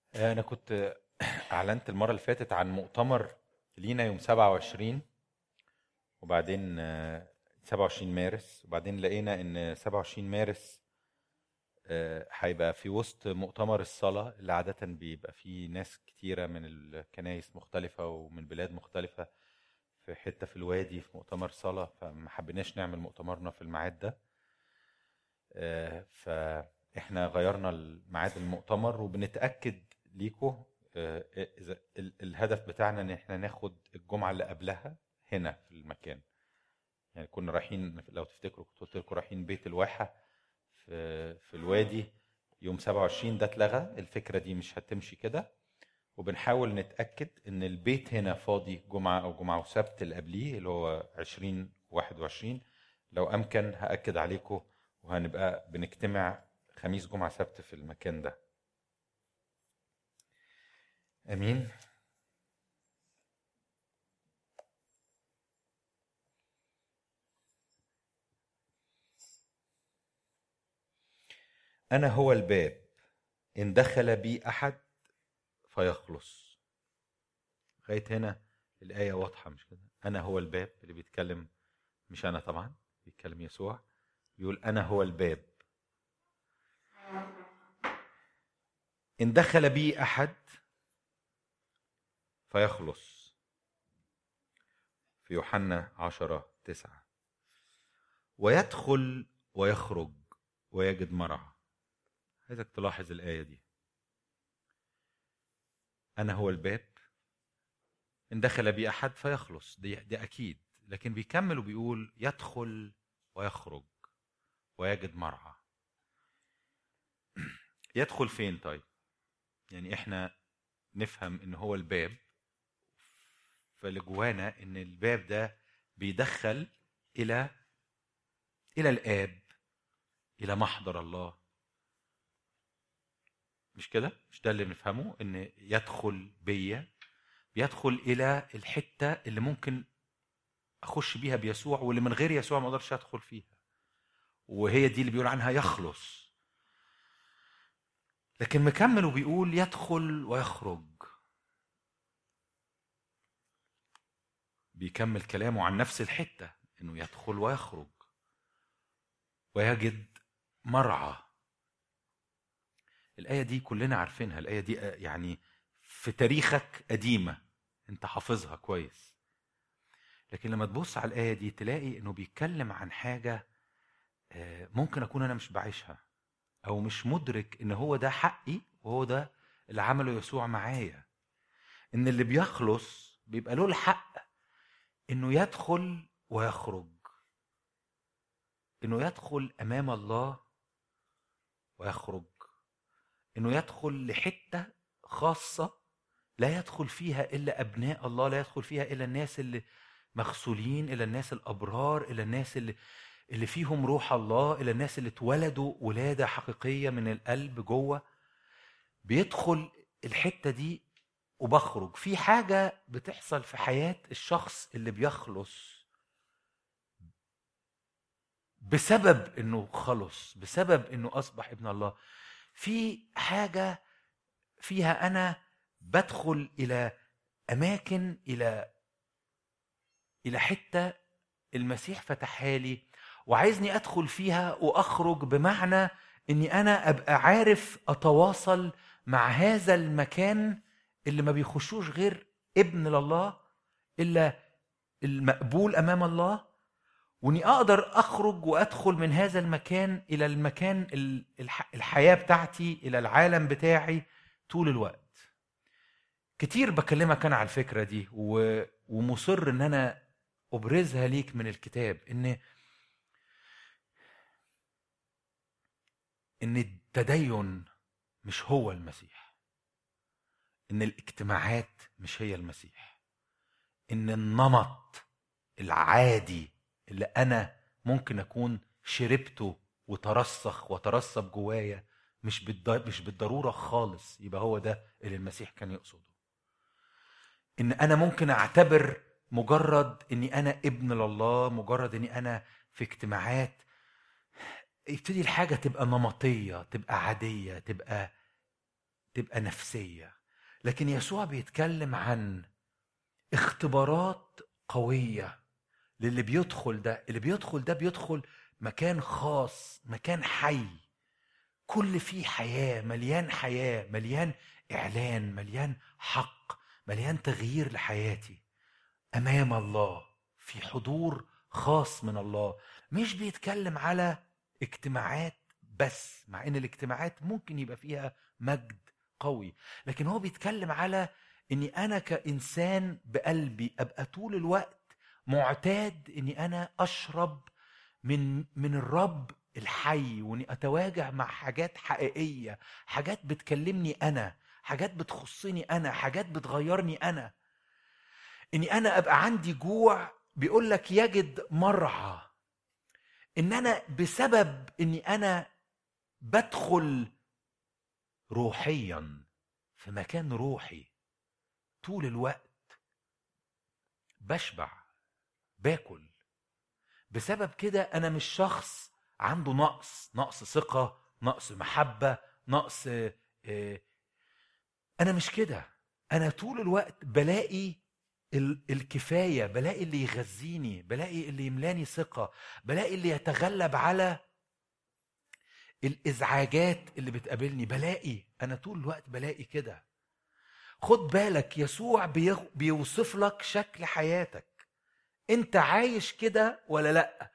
انا كنت اعلنت المره اللي فاتت عن مؤتمر لينا يوم 27 وبعدين آه، 27 مارس وبعدين لقينا ان 27 مارس آه، هيبقى في وسط مؤتمر الصلاة اللي عادة بيبقى فيه ناس كتيرة من الكنايس مختلفة ومن بلاد مختلفة في حتة في الوادي في مؤتمر صلاة فما حبيناش نعمل مؤتمرنا في الميعاد ده آه، فاحنا غيرنا الميعاد المؤتمر وبنتأكد ليكم آه، اذا ال- الهدف بتاعنا ان احنا ناخد الجمعة اللي قبلها هنا في المكان يعني كنا رايحين لو تفتكروا كنت قلت لكم رايحين بيت الواحة في في الوادي يوم 27 ده اتلغى الفكرة دي مش هتمشي كده وبنحاول نتأكد ان البيت هنا فاضي جمعة او جمعة وسبت اللي قبليه اللي هو 20 21 لو امكن هأكد عليكم وهنبقى بنجتمع خميس جمعة سبت في المكان ده امين انا هو الباب ان دخل بي احد فيخلص لغايه هنا الايه واضحه مش كده انا هو الباب اللي بيتكلم مش انا طبعا بيتكلم يسوع بيقول انا هو الباب ان دخل بي احد فيخلص في يوحنا عشرة تسعة ويدخل ويخرج ويجد مرعى عايزك تلاحظ الآية دي أنا هو الباب إن دخل بي أحد فيخلص دي, دي أكيد لكن بيكمل وبيقول يدخل ويخرج ويجد مرعى يدخل فين طيب يعني احنا نفهم ان هو الباب فاللي جوانا ان الباب ده بيدخل الى الى الاب الى محضر الله مش كده مش ده اللي بنفهمه ان يدخل بيا بيدخل الى الحته اللي ممكن اخش بيها بيسوع واللي من غير يسوع ما اقدرش ادخل فيها وهي دي اللي بيقول عنها يخلص لكن مكمل وبيقول يدخل ويخرج بيكمل كلامه عن نفس الحته انه يدخل ويخرج ويجد مرعى الآية دي كلنا عارفينها الآية دي يعني في تاريخك قديمة أنت حافظها كويس لكن لما تبص على الآية دي تلاقي إنه بيتكلم عن حاجة آه، ممكن أكون أنا مش بعيشها أو مش مدرك إن هو ده حقي وهو ده اللي عمله يسوع معايا إن اللي بيخلص بيبقى له الحق إنه يدخل ويخرج إنه يدخل أمام الله ويخرج انه يدخل لحته خاصه لا يدخل فيها الا ابناء الله لا يدخل فيها الا الناس اللي مغسولين الى الناس الابرار الى الناس اللي اللي فيهم روح الله الى الناس اللي اتولدوا ولاده حقيقيه من القلب جوه بيدخل الحته دي وبخرج في حاجه بتحصل في حياه الشخص اللي بيخلص بسبب انه خلص بسبب انه اصبح ابن الله في حاجه فيها انا بدخل الى اماكن الى الى حته المسيح فتحها لي وعايزني ادخل فيها واخرج بمعنى اني انا ابقى عارف اتواصل مع هذا المكان اللي ما بيخشوش غير ابن لله الا المقبول امام الله واني اقدر اخرج وادخل من هذا المكان الى المكان ال- الح- الحياه بتاعتي الى العالم بتاعي طول الوقت كتير بكلمك انا على الفكره دي و... ومصر ان انا ابرزها ليك من الكتاب ان ان التدين مش هو المسيح ان الاجتماعات مش هي المسيح ان النمط العادي اللي انا ممكن اكون شربته وترسخ وترسب جوايا مش بالض... مش بالضروره خالص يبقى هو ده اللي المسيح كان يقصده ان انا ممكن اعتبر مجرد اني انا ابن لله مجرد اني انا في اجتماعات يبتدي الحاجه تبقى نمطيه تبقى عاديه تبقى تبقى نفسيه لكن يسوع بيتكلم عن اختبارات قويه للي بيدخل ده اللي بيدخل ده بيدخل مكان خاص مكان حي كل فيه حياه مليان حياه مليان اعلان مليان حق مليان تغيير لحياتي امام الله في حضور خاص من الله مش بيتكلم على اجتماعات بس مع ان الاجتماعات ممكن يبقى فيها مجد قوي لكن هو بيتكلم على اني انا كانسان بقلبي ابقى طول الوقت معتاد اني انا اشرب من من الرب الحي واني اتواجه مع حاجات حقيقيه حاجات بتكلمني انا حاجات بتخصني انا حاجات بتغيرني انا اني انا ابقى عندي جوع بيقول لك يجد مرعى ان انا بسبب اني انا بدخل روحيا في مكان روحي طول الوقت بشبع باكل بسبب كده انا مش شخص عنده نقص نقص ثقه نقص محبه نقص آه، انا مش كده انا طول الوقت بلاقي الكفايه بلاقي اللي يغذيني بلاقي اللي يملاني ثقه بلاقي اللي يتغلب على الازعاجات اللي بتقابلني بلاقي انا طول الوقت بلاقي كده خد بالك يسوع بيوصف لك شكل حياتك انت عايش كده ولا لا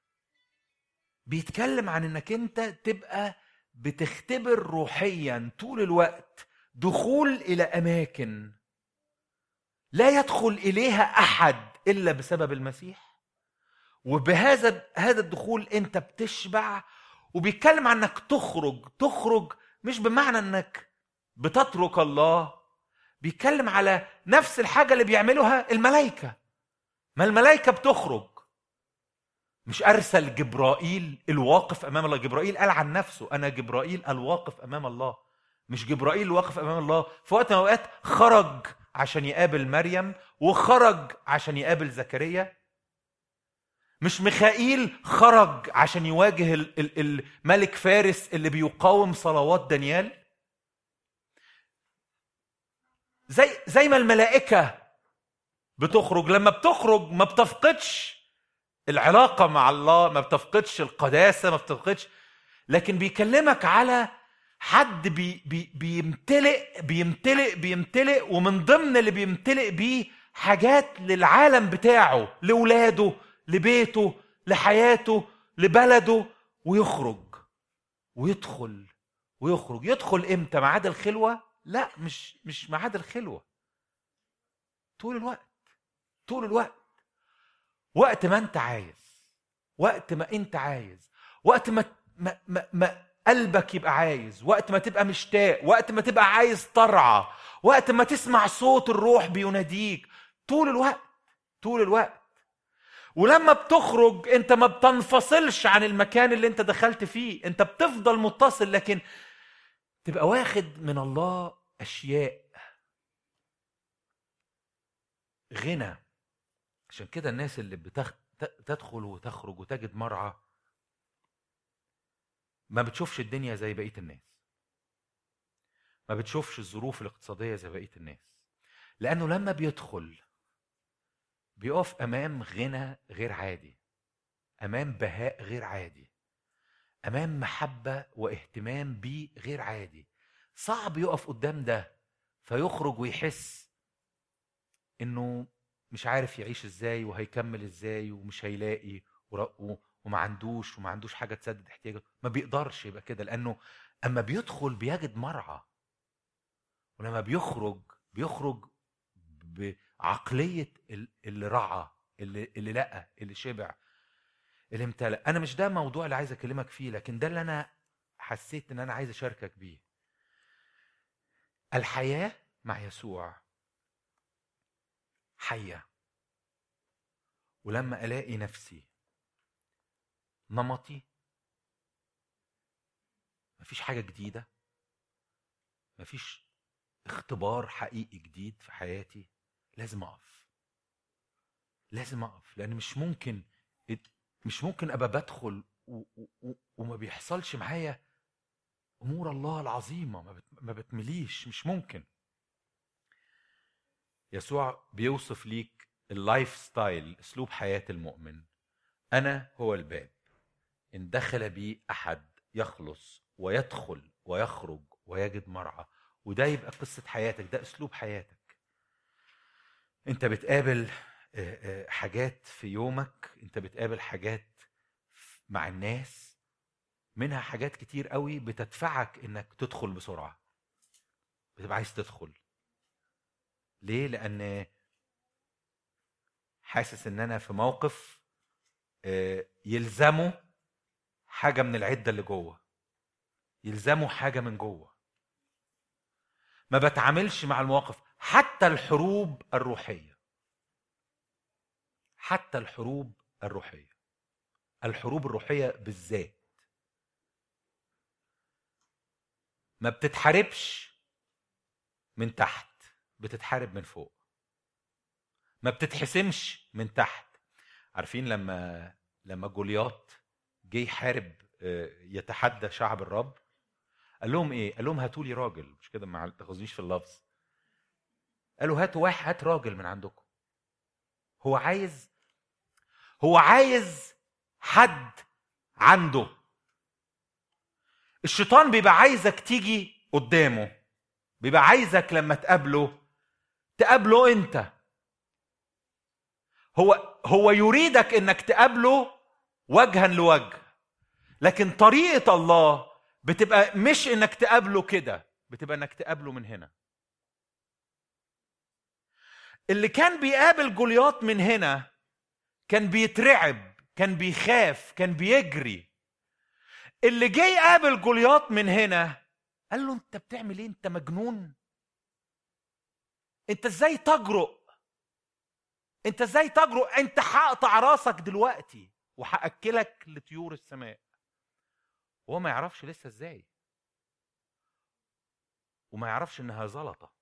بيتكلم عن انك انت تبقى بتختبر روحيا طول الوقت دخول الى اماكن لا يدخل اليها احد الا بسبب المسيح وبهذا هذا الدخول انت بتشبع وبيتكلم عن انك تخرج تخرج مش بمعنى انك بتترك الله بيتكلم على نفس الحاجه اللي بيعملوها الملائكه ما الملائكه بتخرج مش ارسل جبرائيل الواقف امام الله جبرائيل قال عن نفسه انا جبرائيل الواقف امام الله مش جبرائيل الواقف امام الله في وقت من الاوقات خرج عشان يقابل مريم وخرج عشان يقابل زكريا مش ميخائيل خرج عشان يواجه الملك فارس اللي بيقاوم صلوات دانيال زي زي ما الملائكه بتخرج لما بتخرج ما بتفقدش العلاقه مع الله ما بتفقدش القداسه ما بتفقدش لكن بيكلمك على حد بي بي بيمتلئ بيمتلئ بيمتلئ ومن ضمن اللي بيمتلئ بيه حاجات للعالم بتاعه لاولاده لبيته لحياته لبلده ويخرج ويدخل ويخرج يدخل امتى ميعاد الخلوه لا مش مش ميعاد الخلوه طول الوقت طول الوقت وقت ما انت عايز وقت ما انت عايز وقت ما ما, ما, ما قلبك يبقى عايز وقت ما تبقى مشتاق وقت ما تبقى عايز ترعى وقت ما تسمع صوت الروح بيناديك طول الوقت طول الوقت ولما بتخرج انت ما بتنفصلش عن المكان اللي انت دخلت فيه انت بتفضل متصل لكن تبقى واخد من الله اشياء غنى عشان كده الناس اللي بتخ... تدخل وتخرج وتجد مرعى ما بتشوفش الدنيا زي بقيه الناس ما بتشوفش الظروف الاقتصاديه زي بقيه الناس لانه لما بيدخل بيقف امام غنى غير عادي امام بهاء غير عادي امام محبه واهتمام بيه غير عادي صعب يقف قدام ده فيخرج ويحس انه مش عارف يعيش ازاي وهيكمل ازاي ومش هيلاقي وما عندوش وما عندوش حاجه تسدد احتياجه ما بيقدرش يبقى كده لانه اما بيدخل بيجد مرعى ولما بيخرج بيخرج بعقليه اللي رعى اللي اللي لقى اللي شبع اللي امتلأ انا مش ده الموضوع اللي عايز اكلمك فيه لكن ده اللي انا حسيت ان انا عايز اشاركك بيه الحياه مع يسوع حيه ولما الاقي نفسي نمطي مفيش حاجة جديدة مفيش اختبار حقيقي جديد في حياتي لازم أقف لازم أقف لأن مش ممكن مش ممكن أبقى بدخل و... و... وما بيحصلش معايا امور الله العظيمه ما, بت... ما بتمليش مش ممكن يسوع بيوصف ليك اللايف ستايل اسلوب حياه المؤمن انا هو الباب ان دخل بي احد يخلص ويدخل ويخرج ويجد مرعى وده يبقى قصه حياتك ده اسلوب حياتك انت بتقابل حاجات في يومك انت بتقابل حاجات مع الناس منها حاجات كتير قوي بتدفعك انك تدخل بسرعه بتبقى عايز تدخل ليه لان حاسس ان انا في موقف يلزمه حاجه من العده اللي جوه يلزمه حاجه من جوه ما بتعاملش مع المواقف حتى الحروب الروحيه حتى الحروب الروحيه الحروب الروحيه بالذات ما بتتحاربش من تحت بتتحارب من فوق ما بتتحسمش من تحت عارفين لما لما جولياط جه يحارب يتحدى شعب الرب قال لهم ايه قال لهم هاتوا لي راجل مش كده ما تاخذنيش في اللفظ قالوا هاتوا واحد هات راجل من عندكم هو عايز هو عايز حد عنده الشيطان بيبقى عايزك تيجي قدامه بيبقى عايزك لما تقابله تقابله انت هو هو يريدك انك تقابله وجها لوجه لكن طريقه الله بتبقى مش انك تقابله كده بتبقى انك تقابله من هنا اللي كان بيقابل جولياط من هنا كان بيترعب كان بيخاف كان بيجري اللي جه يقابل جولياط من هنا قال له انت بتعمل ايه انت مجنون انت ازاي تجرؤ انت ازاي تجرؤ انت هقطع راسك دلوقتي وهاكلك لطيور السماء وهو ما يعرفش لسه ازاي وما يعرفش انها زلطه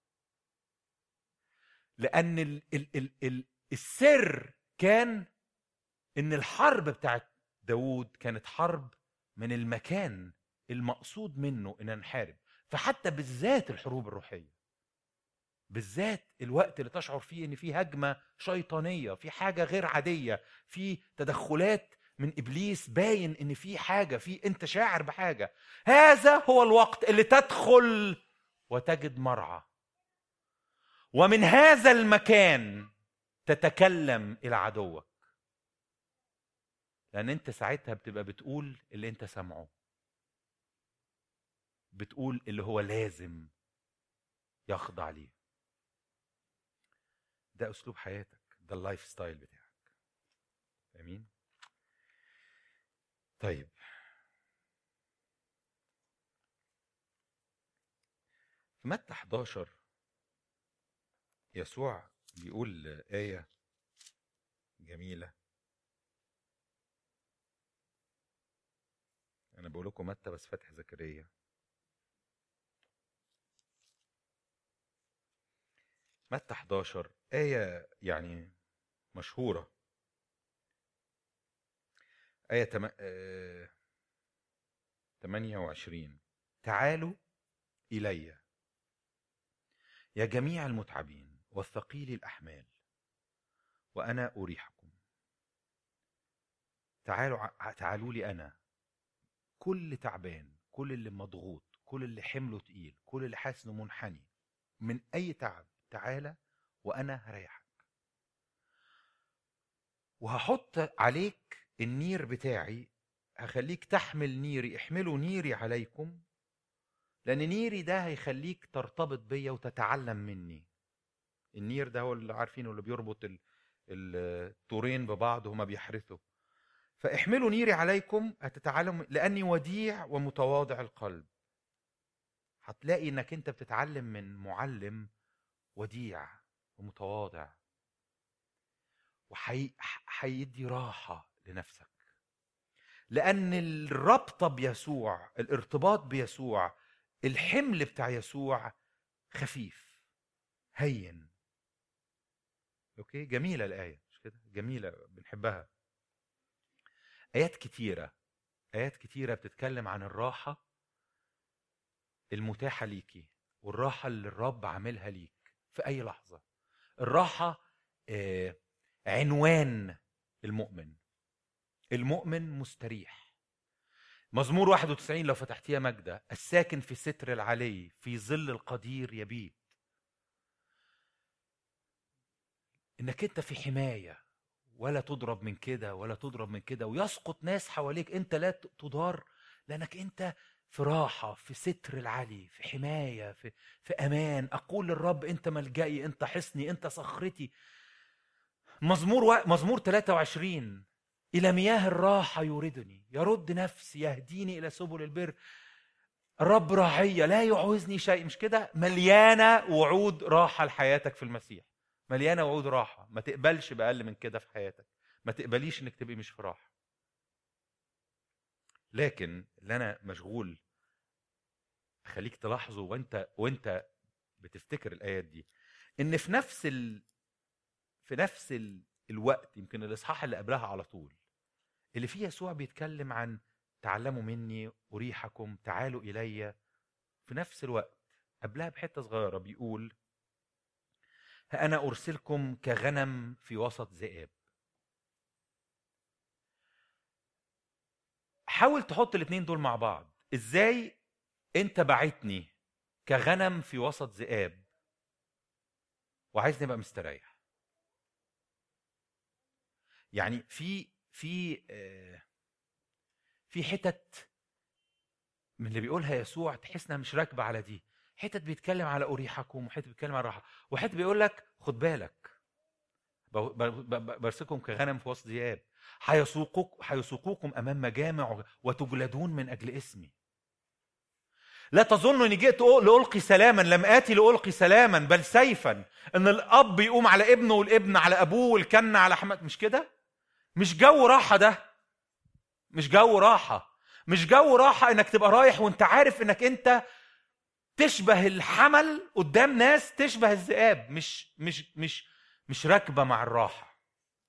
لان ال ال ال ال السر كان ان الحرب بتاعت داوود كانت حرب من المكان المقصود منه ان نحارب فحتى بالذات الحروب الروحيه بالذات الوقت اللي تشعر فيه ان في هجمه شيطانيه في حاجه غير عاديه في تدخلات من ابليس باين ان في حاجه في انت شاعر بحاجه هذا هو الوقت اللي تدخل وتجد مرعى ومن هذا المكان تتكلم الى عدوك لان انت ساعتها بتبقى بتقول اللي انت سامعه بتقول اللي هو لازم يخضع ليه ده اسلوب حياتك ده اللايف ستايل بتاعك امين طيب في متى 11 يسوع بيقول آية جميلة أنا بقول لكم متى بس فاتح زكريا متى 11 آية يعني مشهورة آية تم... آه... 28 تعالوا إلي يا جميع المتعبين والثقيل الأحمال وأنا أريحكم تعالوا تعالوا لي أنا كل تعبان كل اللي مضغوط كل اللي حمله تقيل كل اللي حاسس انه منحني من اي تعب تعالى وانا هريحك وهحط عليك النير بتاعي هخليك تحمل نيري احملوا نيري عليكم لان نيري ده هيخليك ترتبط بيا وتتعلم مني النير ده هو اللي عارفينه اللي بيربط الطورين ببعض وهما بيحرثوا فاحملوا نيري عليكم هتتعلموا لاني وديع ومتواضع القلب هتلاقي انك انت بتتعلم من معلم وديع ومتواضع وهيدي راحه لنفسك لان الرابطه بيسوع الارتباط بيسوع الحمل بتاع يسوع خفيف هين اوكي جميله الايه مش كده جميله بنحبها ايات كتيره ايات كتيره بتتكلم عن الراحه المتاحه ليكي والراحه اللي الرب عاملها ليك في اي لحظه الراحه آه، عنوان المؤمن المؤمن مستريح مزمور 91 لو فتحتيها مجدة الساكن في ستر العلي في ظل القدير يبيت انك انت في حمايه ولا تضرب من كده ولا تضرب من كده ويسقط ناس حواليك انت لا تضار لانك انت في راحة في ستر العلي في حماية في, في أمان أقول للرب أنت ملجئي أنت حصني أنت صخرتي مزمور و... مزمور 23 إلى مياه الراحة يوردني يرد نفسي يهديني إلى سبل البر الرب راعية لا يعوزني شيء مش كده مليانة وعود راحة لحياتك في المسيح مليانة وعود راحة ما تقبلش بأقل من كده في حياتك ما تقبليش انك تبقي مش في راحة لكن اللي انا مشغول اخليك تلاحظه وانت وانت بتفتكر الايات دي ان في نفس ال... في نفس ال... الوقت يمكن الاصحاح اللي قبلها على طول اللي فيه يسوع بيتكلم عن تعلموا مني اريحكم تعالوا الي في نفس الوقت قبلها بحته صغيره بيقول ها انا ارسلكم كغنم في وسط ذئاب حاول تحط الاثنين دول مع بعض ازاي انت بعتني كغنم في وسط ذئاب وعايزني ابقى مستريح يعني في في آه، في حتت من اللي بيقولها يسوع تحس انها مش راكبه على دي حتت بيتكلم على اريحكم وحتت بيتكلم على الراحه وحتت بيقول لك خد بالك برسكم كغنم في وسط ذئاب هيسوقوك هيسوقوكم امام مجامع وتجلدون من اجل اسمي لا تظنوا اني جئت لالقي سلاما لم اتي لالقي سلاما بل سيفا ان الاب يقوم على ابنه والابن على ابوه والكن على حماد مش كده مش جو راحه ده مش جو راحه مش جو راحه انك تبقى رايح وانت عارف انك انت تشبه الحمل قدام ناس تشبه الذئاب مش مش مش مش راكبه مع الراحه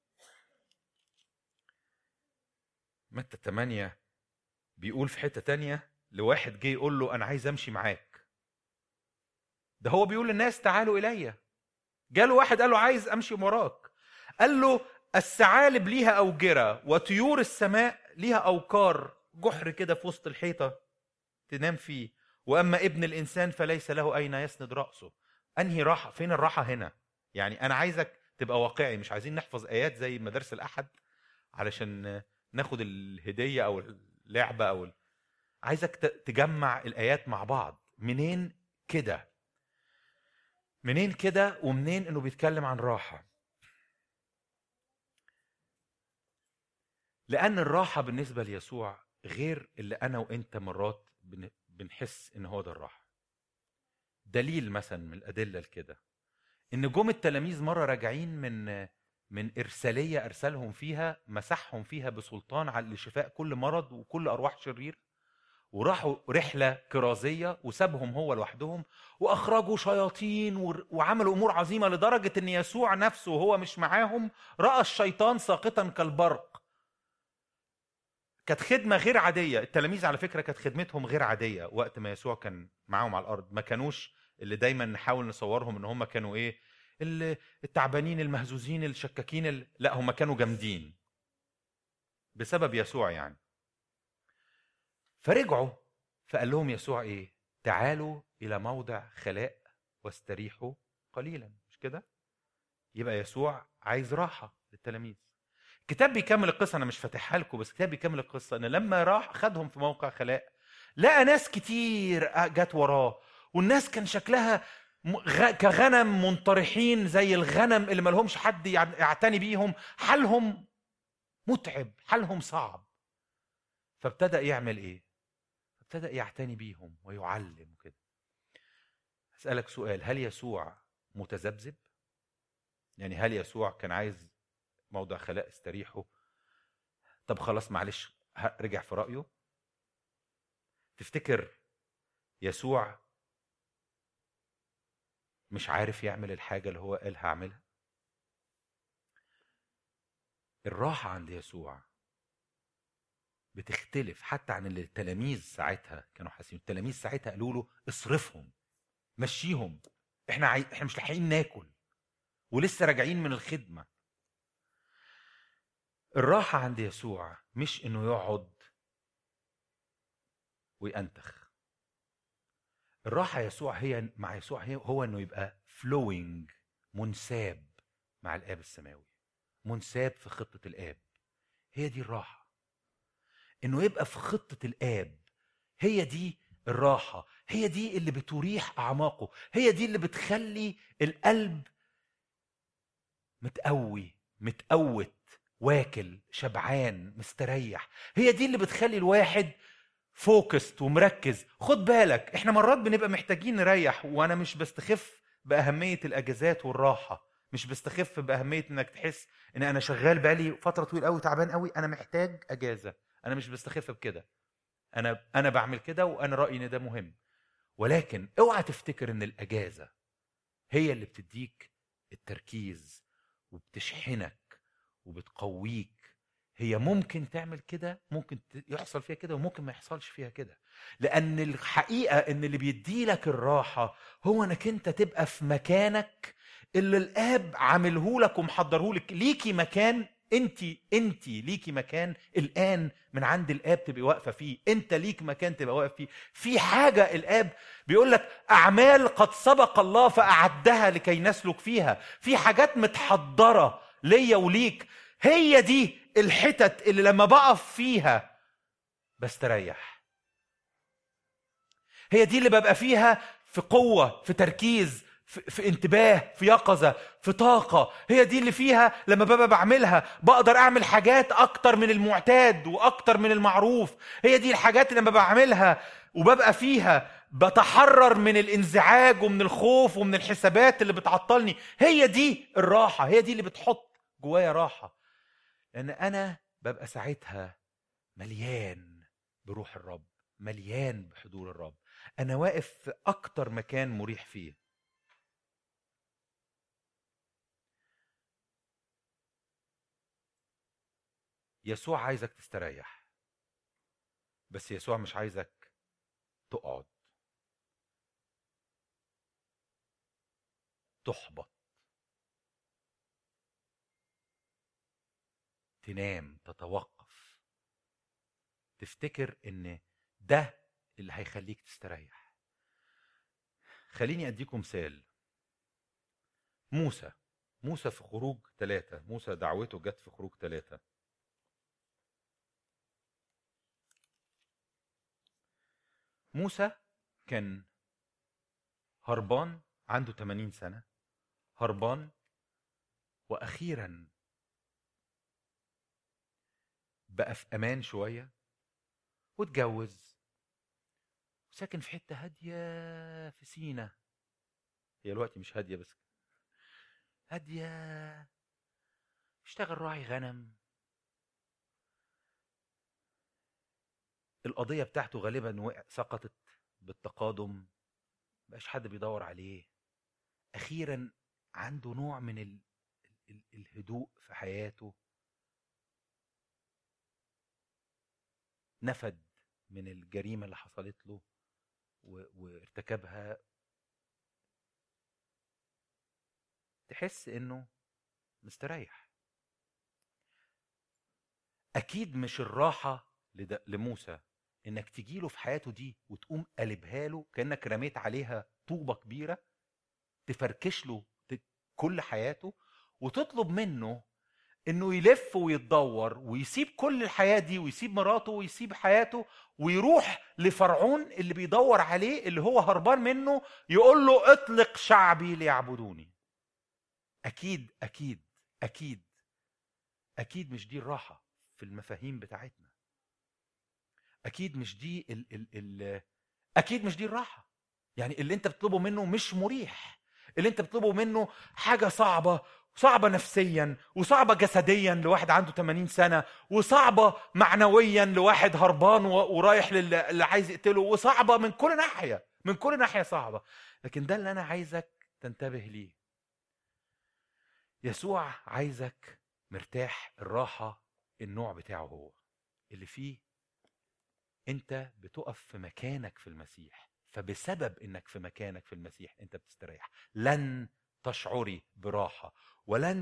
متى 8 بيقول في حته تانية لواحد جه يقول له انا عايز امشي معاك ده هو بيقول للناس تعالوا الي جاله واحد قال له عايز امشي وراك قال له الثعالب ليها اوجره وطيور السماء ليها اوكار جحر كده في وسط الحيطه تنام فيه واما ابن الانسان فليس له اين يسند راسه انهي راحه فين الراحه هنا يعني انا عايزك تبقى واقعي مش عايزين نحفظ ايات زي مدارس الاحد علشان ناخد الهديه او اللعبه او عايزك تجمع الايات مع بعض منين كده منين كده ومنين انه بيتكلم عن راحه لان الراحه بالنسبه ليسوع غير اللي انا وانت مرات بنحس ان هو ده الراحه دليل مثلا من الادله لكده ان جم التلاميذ مره راجعين من من ارساليه ارسلهم فيها مسحهم فيها بسلطان على لشفاء كل مرض وكل ارواح شرير وراحوا رحله كرازيه وسابهم هو لوحدهم واخرجوا شياطين وعملوا امور عظيمه لدرجه ان يسوع نفسه وهو مش معاهم راى الشيطان ساقطا كالبرق كانت خدمه غير عاديه التلاميذ على فكره كانت خدمتهم غير عاديه وقت ما يسوع كان معاهم على الارض ما كانوش اللي دايما نحاول نصورهم ان هم كانوا ايه التعبانين المهزوزين الشكاكين لا هم كانوا جامدين بسبب يسوع يعني فرجعوا فقال لهم يسوع ايه تعالوا الى موضع خلاء واستريحوا قليلا مش كده يبقى يسوع عايز راحه للتلاميذ الكتاب بيكمل القصه انا مش فاتحها لكم بس الكتاب بيكمل القصه ان لما راح خدهم في موقع خلاء لقى ناس كتير جت وراه والناس كان شكلها كغنم منطرحين زي الغنم اللي ما لهمش حد يعتني بيهم حالهم متعب حالهم صعب فابتدأ يعمل ايه ابتدأ يعتني بيهم ويعلم كده أسألك سؤال هل يسوع متذبذب يعني هل يسوع كان عايز موضع خلاء استريحه طب خلاص معلش رجع في رأيه تفتكر يسوع مش عارف يعمل الحاجة اللي هو قال هعملها الراحة عند يسوع بتختلف حتى عن اللي التلاميذ ساعتها كانوا حاسين التلاميذ ساعتها قالوا له اصرفهم مشيهم احنا عاي... احنا مش لاحقين ناكل ولسه راجعين من الخدمه الراحه عند يسوع مش انه يقعد وينتخ الراحه يسوع هي مع يسوع هي هو انه يبقى فلوينج منساب مع الاب السماوي منساب في خطه الاب هي دي الراحه انه يبقى في خطه الاب هي دي الراحه هي دي اللي بتريح اعماقه هي دي اللي بتخلي القلب متقوي متقوت واكل شبعان مستريح هي دي اللي بتخلي الواحد فوكست ومركز خد بالك احنا مرات بنبقى محتاجين نريح وانا مش بستخف باهميه الاجازات والراحه مش بستخف باهميه انك تحس ان انا شغال بقالي فتره طويله قوي تعبان قوي انا محتاج اجازه انا مش بستخف بكده انا انا بعمل كده وانا رايي ان ده مهم ولكن اوعى تفتكر ان الاجازه هي اللي بتديك التركيز وبتشحنك وبتقويك هي ممكن تعمل كده ممكن يحصل فيها كده وممكن ما يحصلش فيها كده لان الحقيقه ان اللي بيدي لك الراحه هو انك انت تبقى في مكانك اللي الاب عامله لك ومحضره لك ليكي مكان انت انت ليكي مكان الان من عند الاب تبقي واقفه فيه انت ليك مكان تبقى واقف فيه في حاجه الاب بيقول لك اعمال قد سبق الله فاعدها لكي نسلك فيها في حاجات متحضره ليا وليك هي دي الحتت اللي لما بقف فيها بستريح هي دي اللي ببقى فيها في قوه في تركيز في, في انتباه في يقظة في طاقة هي دي اللي فيها لما ببقى بعملها بقدر أعمل حاجات أكتر من المعتاد وأكتر من المعروف هي دي الحاجات اللي لما بعملها وببقى فيها بتحرر من الانزعاج ومن الخوف ومن الحسابات اللي بتعطلني هي دي الراحة هي دي اللي بتحط جوايا راحة لأن أنا ببقى ساعتها مليان بروح الرب مليان بحضور الرب أنا واقف في أكتر مكان مريح فيه يسوع عايزك تستريح بس يسوع مش عايزك تقعد تحبط تنام تتوقف تفتكر ان ده اللي هيخليك تستريح خليني اديكم مثال موسى موسى في خروج ثلاثة موسى دعوته جت في خروج ثلاثة موسى كان هربان عنده 80 سنة هربان وأخيرا بقى في أمان شوية واتجوز وساكن في حتة هادية في سينا هي الوقت مش هادية بس هادية اشتغل راعي غنم القضيه بتاعته غالبا سقطت بالتقادم مبقاش حد بيدور عليه اخيرا عنده نوع من ال... ال... الهدوء في حياته نفد من الجريمه اللي حصلت له و... وارتكبها تحس انه مستريح اكيد مش الراحه لموسى انك تجي له في حياته دي وتقوم قلبها له كانك رميت عليها طوبه كبيره تفركش له كل حياته وتطلب منه انه يلف ويتدور ويسيب كل الحياه دي ويسيب مراته ويسيب حياته ويروح لفرعون اللي بيدور عليه اللي هو هربان منه يقول له اطلق شعبي ليعبدوني اكيد اكيد اكيد اكيد مش دي الراحه في المفاهيم بتاعتنا اكيد مش دي ال ال ال اكيد مش دي الراحه يعني اللي انت بتطلبه منه مش مريح اللي انت بتطلبه منه حاجه صعبه صعبه نفسيا وصعبه جسديا لواحد عنده 80 سنه وصعبه معنويا لواحد هربان ورايح للي عايز يقتله وصعبه من كل ناحيه من كل ناحيه صعبه لكن ده اللي انا عايزك تنتبه ليه يسوع عايزك مرتاح الراحه النوع بتاعه هو اللي فيه انت بتقف في مكانك في المسيح فبسبب انك في مكانك في المسيح انت بتستريح لن تشعري براحه ولن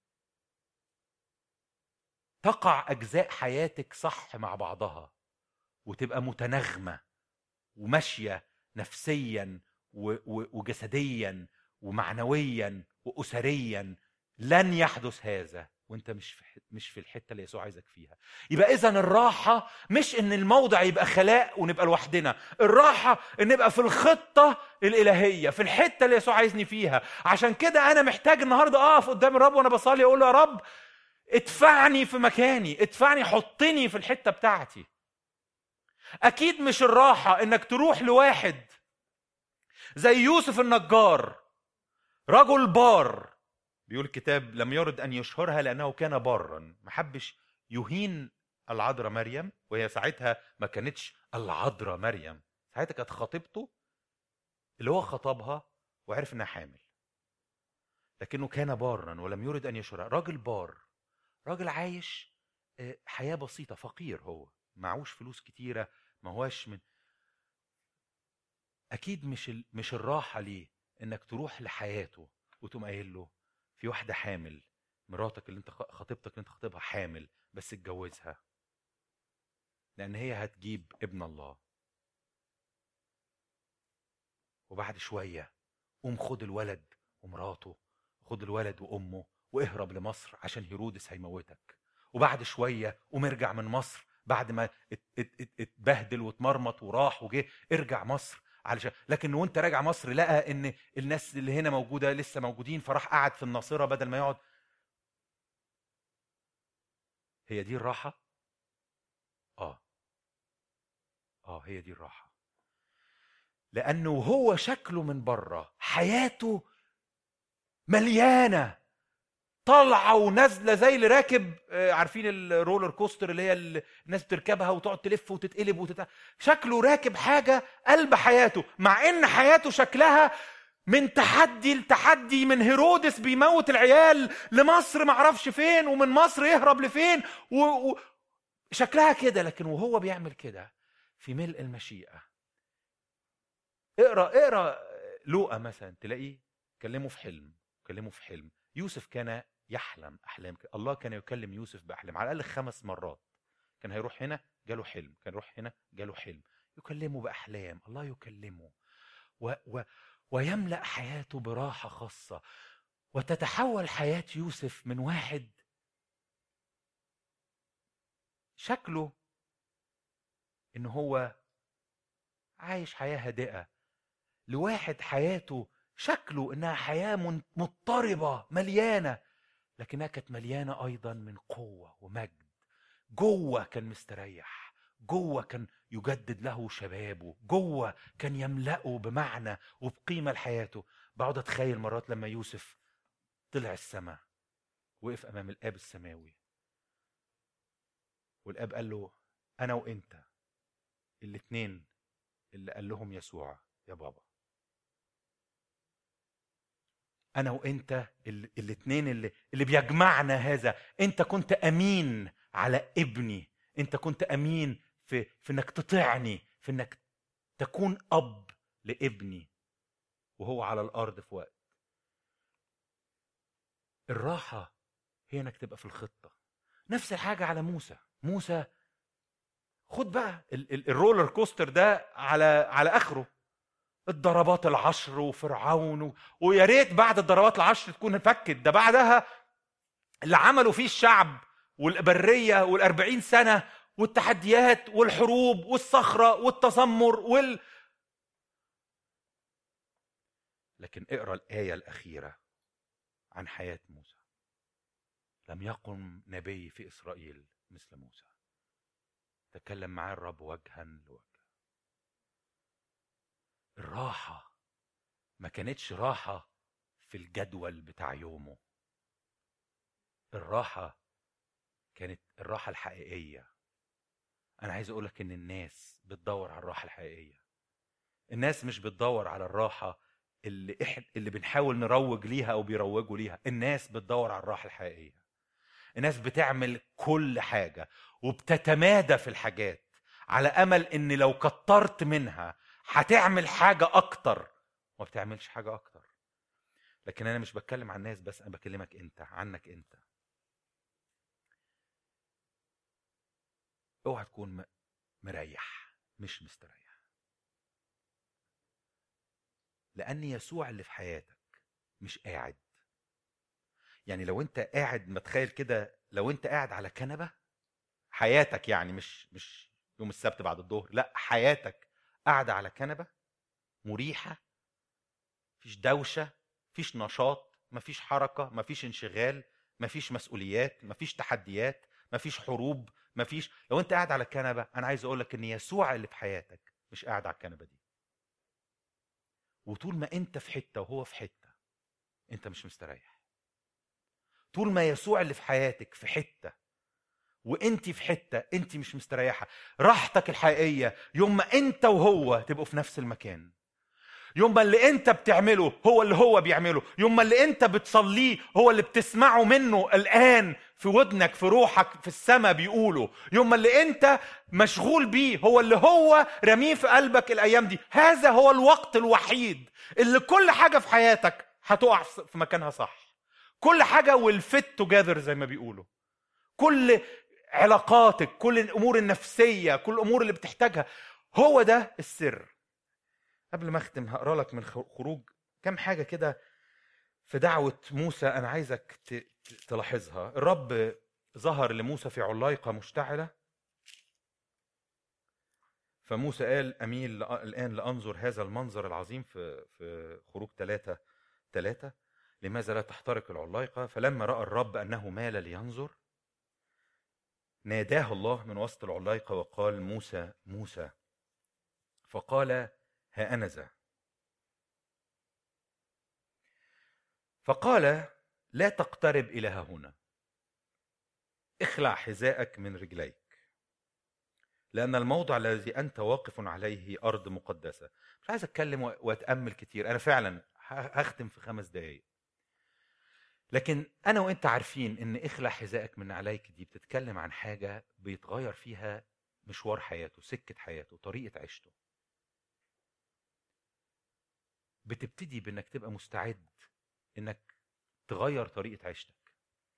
تقع اجزاء حياتك صح مع بعضها وتبقى متناغمه وماشيه نفسيا وجسديا ومعنويا واسريا لن يحدث هذا وانت مش في مش في الحته اللي يسوع عايزك فيها يبقى اذا الراحه مش ان الموضع يبقى خلاء ونبقى لوحدنا الراحه ان نبقى في الخطه الالهيه في الحته اللي يسوع عايزني فيها عشان كده انا محتاج النهارده اقف قدام الرب وانا بصلي اقول له يا رب ادفعني في مكاني ادفعني حطني في الحته بتاعتي اكيد مش الراحه انك تروح لواحد زي يوسف النجار رجل بار بيقول الكتاب لم يرد ان يشهرها لانه كان بارا ما حبش يهين العذراء مريم وهي ساعتها ما كانتش العذراء مريم ساعتها كانت خطيبته اللي هو خطبها وعرف انها حامل لكنه كان بارا ولم يرد ان يشهرها راجل بار راجل عايش آه، حياه بسيطه فقير هو معهوش فلوس كتيره ما هواش من اكيد مش ال... مش الراحه ليه انك تروح لحياته وتقوم قايل له في واحده حامل مراتك اللي انت خطيبتك اللي انت خطيبها حامل بس اتجوزها لان هي هتجيب ابن الله وبعد شويه قوم خد الولد ومراته خد الولد وامه واهرب لمصر عشان هيرودس هيموتك وبعد شويه قوم ارجع من مصر بعد ما اتبهدل واتمرمط وراح وجه ارجع مصر علشان لكن وانت راجع مصر لقى ان الناس اللي هنا موجوده لسه موجودين فراح قعد في الناصره بدل ما يقعد هي دي الراحه اه اه هي دي الراحه لانه هو شكله من بره حياته مليانه طالعه ونازله زي اللي راكب آه، عارفين الرولر كوستر اللي هي الناس بتركبها وتقعد تلف وتتقلب وتت... شكله راكب حاجه قلب حياته مع ان حياته شكلها من تحدي لتحدي من هيرودس بيموت العيال لمصر معرفش فين ومن مصر يهرب لفين و... و... شكلها كده لكن وهو بيعمل كده في ملء المشيئه اقرا اقرا لوقا مثلا تلاقيه كلمه في حلم كلمه في حلم يوسف كان يحلم احلام الله كان يكلم يوسف باحلام على الاقل خمس مرات كان هيروح هنا جاله حلم كان يروح هنا جاله حلم يكلمه باحلام الله يكلمه و و ويملا حياته براحه خاصه وتتحول حياه يوسف من واحد شكله ان هو عايش حياه هادئه لواحد حياته شكله انها حياه مضطربه مليانه لكنها كانت مليانه ايضا من قوه ومجد جوه كان مستريح جوه كان يجدد له شبابه جوه كان يملأه بمعنى وبقيمه لحياته بقعد اتخيل مرات لما يوسف طلع السماء وقف امام الاب السماوي والاب قال له انا وانت الاثنين اللي قال لهم يسوع يا بابا انا وانت الاثنين اللي اللي بيجمعنا هذا انت كنت امين على ابني انت كنت امين في في انك تطيعني في انك تكون اب لابني وهو على الارض في وقت الراحه هي انك تبقى في الخطه نفس الحاجه على موسى موسى خد بقى الرولر كوستر ده على على اخره الضربات العشر وفرعون و... ويا ريت بعد الضربات العشر تكون فكت ده بعدها اللي عملوا فيه الشعب والبرية والأربعين سنة والتحديات والحروب والصخرة والتذمر وال لكن اقرا الآية الأخيرة عن حياة موسى لم يقم نبي في إسرائيل مثل موسى تكلم معاه الرب وجها لوجه الراحة ما كانتش راحة في الجدول بتاع يومه الراحة كانت الراحة الحقيقية أنا عايز أقولك إن الناس بتدور على الراحة الحقيقية الناس مش بتدور على الراحة اللي إحنا اللي بنحاول نروج ليها أو بيروجوا ليها الناس بتدور على الراحة الحقيقية الناس بتعمل كل حاجة وبتتمادى في الحاجات على امل ان لو كترت منها هتعمل حاجه اكتر وما بتعملش حاجه اكتر لكن انا مش بتكلم عن الناس بس انا بكلمك انت عنك انت اوعى تكون مريح مش مستريح لان يسوع اللي في حياتك مش قاعد يعني لو انت قاعد متخيل كده لو انت قاعد على كنبه حياتك يعني مش مش يوم السبت بعد الظهر لا حياتك قاعده على كنبه مريحه مفيش دوشه مفيش نشاط مفيش حركه مفيش انشغال مفيش مسؤوليات مفيش تحديات مفيش حروب مفيش لو انت قاعد على الكنبه انا عايز اقول لك ان يسوع اللي في حياتك مش قاعد على الكنبه دي وطول ما انت في حته وهو في حته انت مش مستريح طول ما يسوع اللي في حياتك في حته وانت في حته انت مش مستريحه راحتك الحقيقيه يوم ما انت وهو تبقوا في نفس المكان يوم ما اللي انت بتعمله هو اللي هو بيعمله يوم ما اللي انت بتصليه هو اللي بتسمعه منه الان في ودنك في روحك في السماء بيقوله يوم ما اللي انت مشغول بيه هو اللي هو رميه في قلبك الايام دي هذا هو الوقت الوحيد اللي كل حاجه في حياتك هتقع في مكانها صح كل حاجه والفت توجذر زي ما بيقولوا كل علاقاتك كل الامور النفسيه كل الامور اللي بتحتاجها هو ده السر قبل ما اختم هقرا لك من خروج كم حاجه كده في دعوه موسى انا عايزك تلاحظها الرب ظهر لموسى في علايقه مشتعله فموسى قال اميل الان لانظر هذا المنظر العظيم في في خروج ثلاثة ثلاثة لماذا لا تحترق العلايقه فلما راى الرب انه مال لينظر ناداه الله من وسط العلايقه وقال موسى موسى فقال ها أنا ذا فقال لا تقترب إلى هنا اخلع حذاءك من رجليك لأن الموضع الذي أنت واقف عليه أرض مقدسة مش عايز أتكلم وأتأمل كتير أنا فعلا هختم في خمس دقايق لكن أنا وأنت عارفين إن اخلع حذائك من عليك دي بتتكلم عن حاجة بيتغير فيها مشوار حياته سكة حياته طريقة عيشته بتبتدي بانك تبقى مستعد انك تغير طريقه عيشتك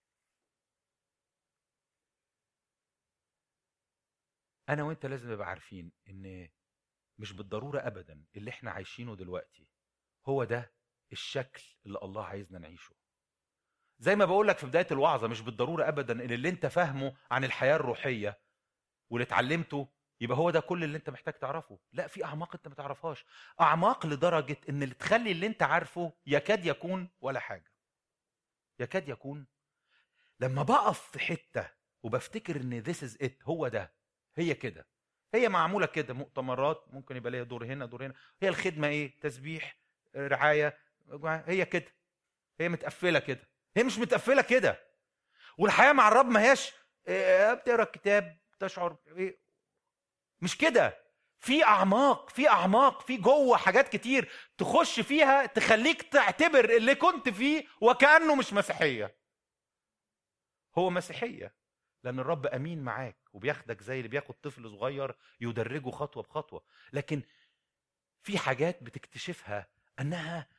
انا وانت لازم نبقى عارفين ان مش بالضروره ابدا اللي احنا عايشينه دلوقتي هو ده الشكل اللي الله عايزنا نعيشه زي ما بقول لك في بدايه الوعظه مش بالضروره ابدا ان اللي انت فاهمه عن الحياه الروحيه واللي اتعلمته يبقى هو ده كل اللي انت محتاج تعرفه لا في اعماق انت ما تعرفهاش اعماق لدرجه ان اللي تخلي اللي انت عارفه يكاد يكون ولا حاجه يكاد يكون لما بقف في حته وبفتكر ان ذيس از ات هو ده هي كده هي معموله كده مؤتمرات ممكن يبقى ليها دور هنا دور هنا هي الخدمه ايه تسبيح رعايه هي كده هي متقفله كده هي مش متقفله كده والحياه مع الرب ما هياش إيه، بتقرا الكتاب تشعر ايه مش كده في اعماق في اعماق في جوه حاجات كتير تخش فيها تخليك تعتبر اللي كنت فيه وكانه مش مسيحيه هو مسيحيه لان الرب امين معاك وبياخدك زي اللي بياخد طفل صغير يدرجه خطوه بخطوه لكن في حاجات بتكتشفها انها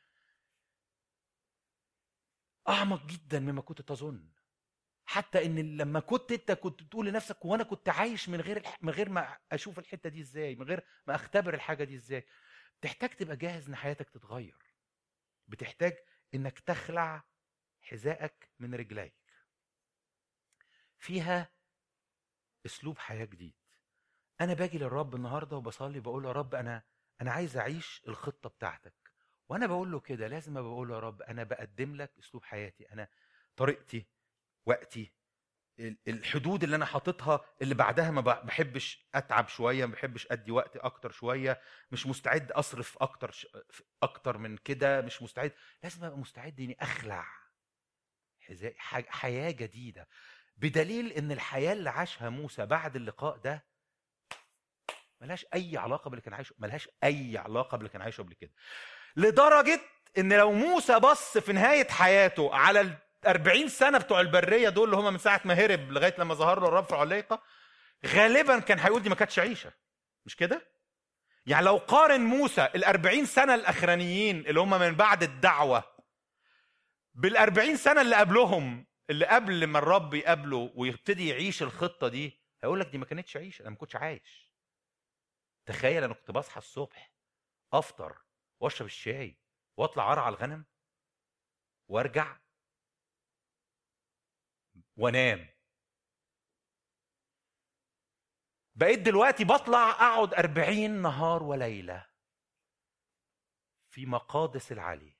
اعمق جدا مما كنت تظن حتى ان لما كنت انت كنت بتقول لنفسك وانا كنت عايش من غير من غير ما اشوف الحته دي ازاي من غير ما اختبر الحاجه دي ازاي بتحتاج تبقى جاهز ان حياتك تتغير بتحتاج انك تخلع حذائك من رجليك فيها اسلوب حياه جديد انا باجي للرب النهارده وبصلي بقول يا رب انا انا عايز اعيش الخطه بتاعتك وانا بقول له كده لازم بقول له يا رب انا بقدم لك اسلوب حياتي انا طريقتي وقتي الحدود اللي انا حاططها اللي بعدها ما بحبش اتعب شويه ما بحبش ادي وقت اكتر شويه مش مستعد اصرف اكتر ش... اكتر من كده مش مستعد لازم ابقى مستعد اني اخلع حذاء حياه جديده بدليل ان الحياه اللي عاشها موسى بعد اللقاء ده ملهاش اي علاقه باللي كان عايشه ملهاش اي علاقه باللي كان عايشه قبل كده لدرجه ان لو موسى بص في نهايه حياته على 40 سنه بتوع البريه دول اللي هم من ساعه ما هرب لغايه لما ظهر له الرب في عليقه غالبا كان هيقول دي ما كانتش عيشه مش كده يعني لو قارن موسى الأربعين سنة الأخرانيين اللي هم من بعد الدعوة بالأربعين سنة اللي قبلهم اللي قبل ما الرب يقابله ويبتدي يعيش الخطة دي هيقول لك دي ما كانتش عيش أنا ما كنتش عايش تخيل أنا كنت بصحى الصبح أفطر وأشرب الشاي وأطلع أرعى الغنم وأرجع وأنام بقيت دلوقتي بطلع اقعد أربعين نهار وليلة في مقادس العلي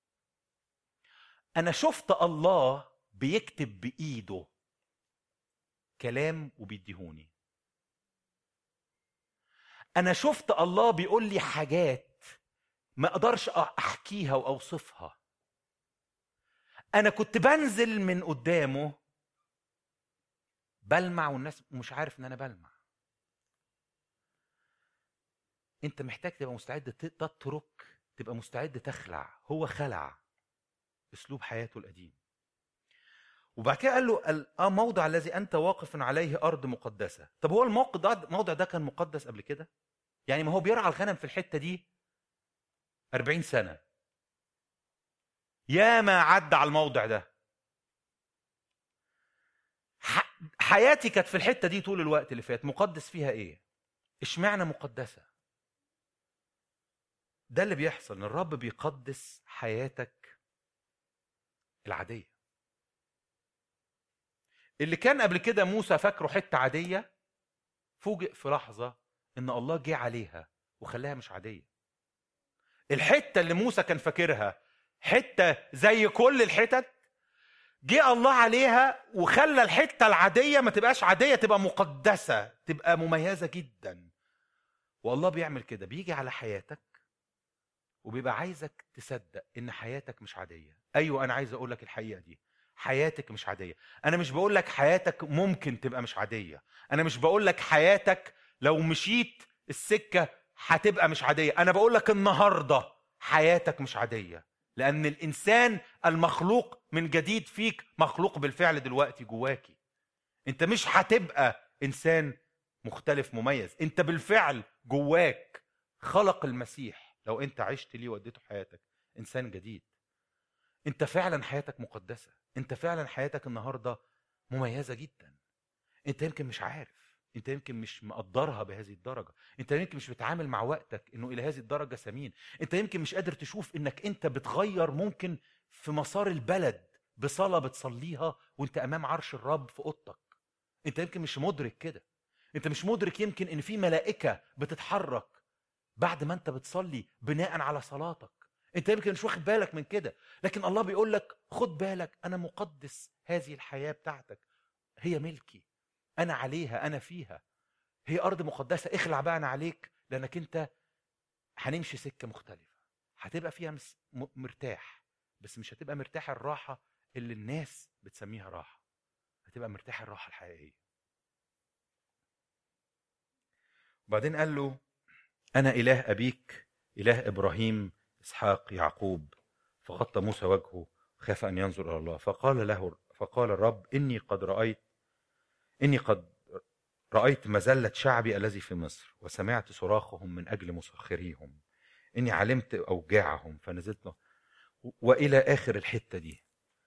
أنا شفت الله بيكتب بإيده كلام وبيديهوني أنا شفت الله بيقول لي حاجات ما أقدرش أحكيها وأوصفها أنا كنت بنزل من قدامه بلمع والناس مش عارف إن أنا بلمع انت محتاج تبقى مستعد تترك تبقى مستعد تخلع هو خلع اسلوب حياته القديم وبعد كده قال له اه موضع الذي انت واقف عليه ارض مقدسه طب هو الموقع ده الموضع ده كان مقدس قبل كده يعني ما هو بيرعى الغنم في الحته دي 40 سنه يا ما عدى على الموضع ده حياتي كانت في الحته دي طول الوقت اللي فات مقدس فيها ايه اشمعنى مقدسه ده اللي بيحصل ان الرب بيقدس حياتك العاديه اللي كان قبل كده موسى فاكره حته عاديه فوجئ في لحظه ان الله جه عليها وخلاها مش عاديه الحته اللي موسى كان فاكرها حته زي كل الحتت جه الله عليها وخلى الحته العاديه ما تبقاش عاديه تبقى مقدسه تبقى مميزه جدا والله بيعمل كده بيجي على حياتك وبيبقى عايزك تصدق ان حياتك مش عاديه ايوه انا عايز اقول لك الحقيقه دي حياتك مش عاديه انا مش بقول لك حياتك ممكن تبقى مش عاديه انا مش بقول لك حياتك لو مشيت السكه هتبقى مش عاديه انا بقول لك النهارده حياتك مش عاديه لان الانسان المخلوق من جديد فيك مخلوق بالفعل دلوقتي جواكي انت مش هتبقى انسان مختلف مميز انت بالفعل جواك خلق المسيح لو انت عشت ليه وديته حياتك انسان جديد انت فعلا حياتك مقدسه انت فعلا حياتك النهارده مميزه جدا انت يمكن مش عارف انت يمكن مش مقدرها بهذه الدرجه انت يمكن مش بتعامل مع وقتك انه الى هذه الدرجه ثمين انت يمكن مش قادر تشوف انك انت بتغير ممكن في مسار البلد بصلاه بتصليها وانت امام عرش الرب في اوضتك انت يمكن مش مدرك كده انت مش مدرك يمكن ان في ملائكه بتتحرك بعد ما انت بتصلي بناء على صلاتك انت يمكن مش واخد بالك من كده لكن الله بيقول لك خد بالك انا مقدس هذه الحياه بتاعتك هي ملكي انا عليها انا فيها هي ارض مقدسه اخلع بقى انا عليك لانك انت هنمشي سكه مختلفه هتبقى فيها مرتاح بس مش هتبقى مرتاح الراحه اللي الناس بتسميها راحه هتبقى مرتاح الراحه الحقيقيه وبعدين قال له أنا إله أبيك إله إبراهيم إسحاق يعقوب فغطى موسى وجهه خاف أن ينظر إلى الله فقال له فقال الرب إني قد رأيت إني قد رأيت مزلة شعبي الذي في مصر وسمعت صراخهم من أجل مسخريهم إني علمت أوجاعهم فنزلت وإلى آخر الحتة دي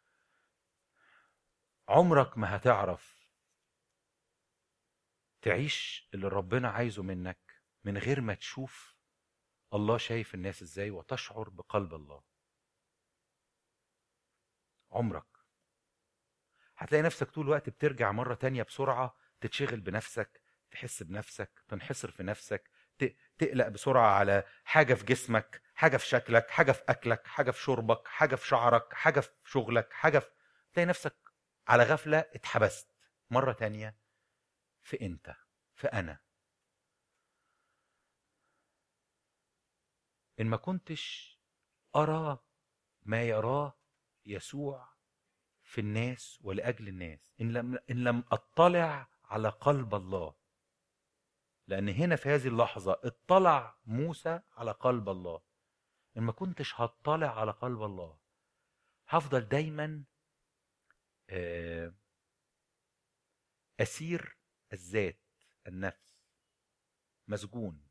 عمرك ما هتعرف تعيش اللي ربنا عايزه منك من غير ما تشوف الله شايف الناس ازاي وتشعر بقلب الله عمرك هتلاقي نفسك طول الوقت بترجع مرة تانية بسرعة تتشغل بنفسك تحس بنفسك تنحصر في نفسك تقلق بسرعة على حاجة في جسمك حاجة في شكلك حاجة في أكلك حاجة في شربك حاجة في شعرك حاجة في شغلك حاجة في تلاقي نفسك على غفلة اتحبست مرة تانية في أنت في أنا إن ما كنتش أرى ما يراه يسوع في الناس ولأجل الناس إن لم, إن لم أطلع على قلب الله لأن هنا في هذه اللحظة اطلع موسى على قلب الله إن ما كنتش هطلع على قلب الله هفضل دايما آه، أسير الذات النفس مسجون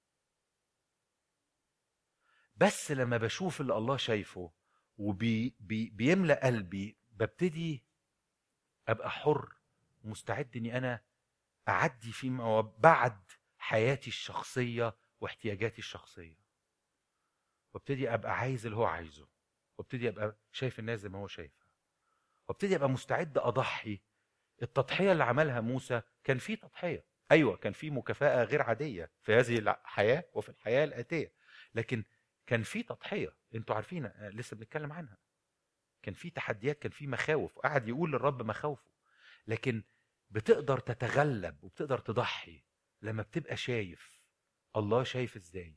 بس لما بشوف اللي الله شايفه وبيملأ قلبي ببتدي ابقى حر مستعد اني انا اعدي فيما بعد حياتي الشخصيه واحتياجاتي الشخصيه وابتدي ابقى عايز اللي هو عايزه وابتدي ابقى شايف الناس زي ما هو شايفها وابتدي ابقى مستعد اضحي التضحيه اللي عملها موسى كان في تضحيه ايوه كان في مكافاه غير عاديه في هذه الحياه وفي الحياه الاتيه لكن كان في تضحيه انتوا عارفين آه، لسه بنتكلم عنها كان في تحديات كان في مخاوف قعد يقول للرب مخاوفه لكن بتقدر تتغلب وبتقدر تضحي لما بتبقى شايف الله شايف ازاي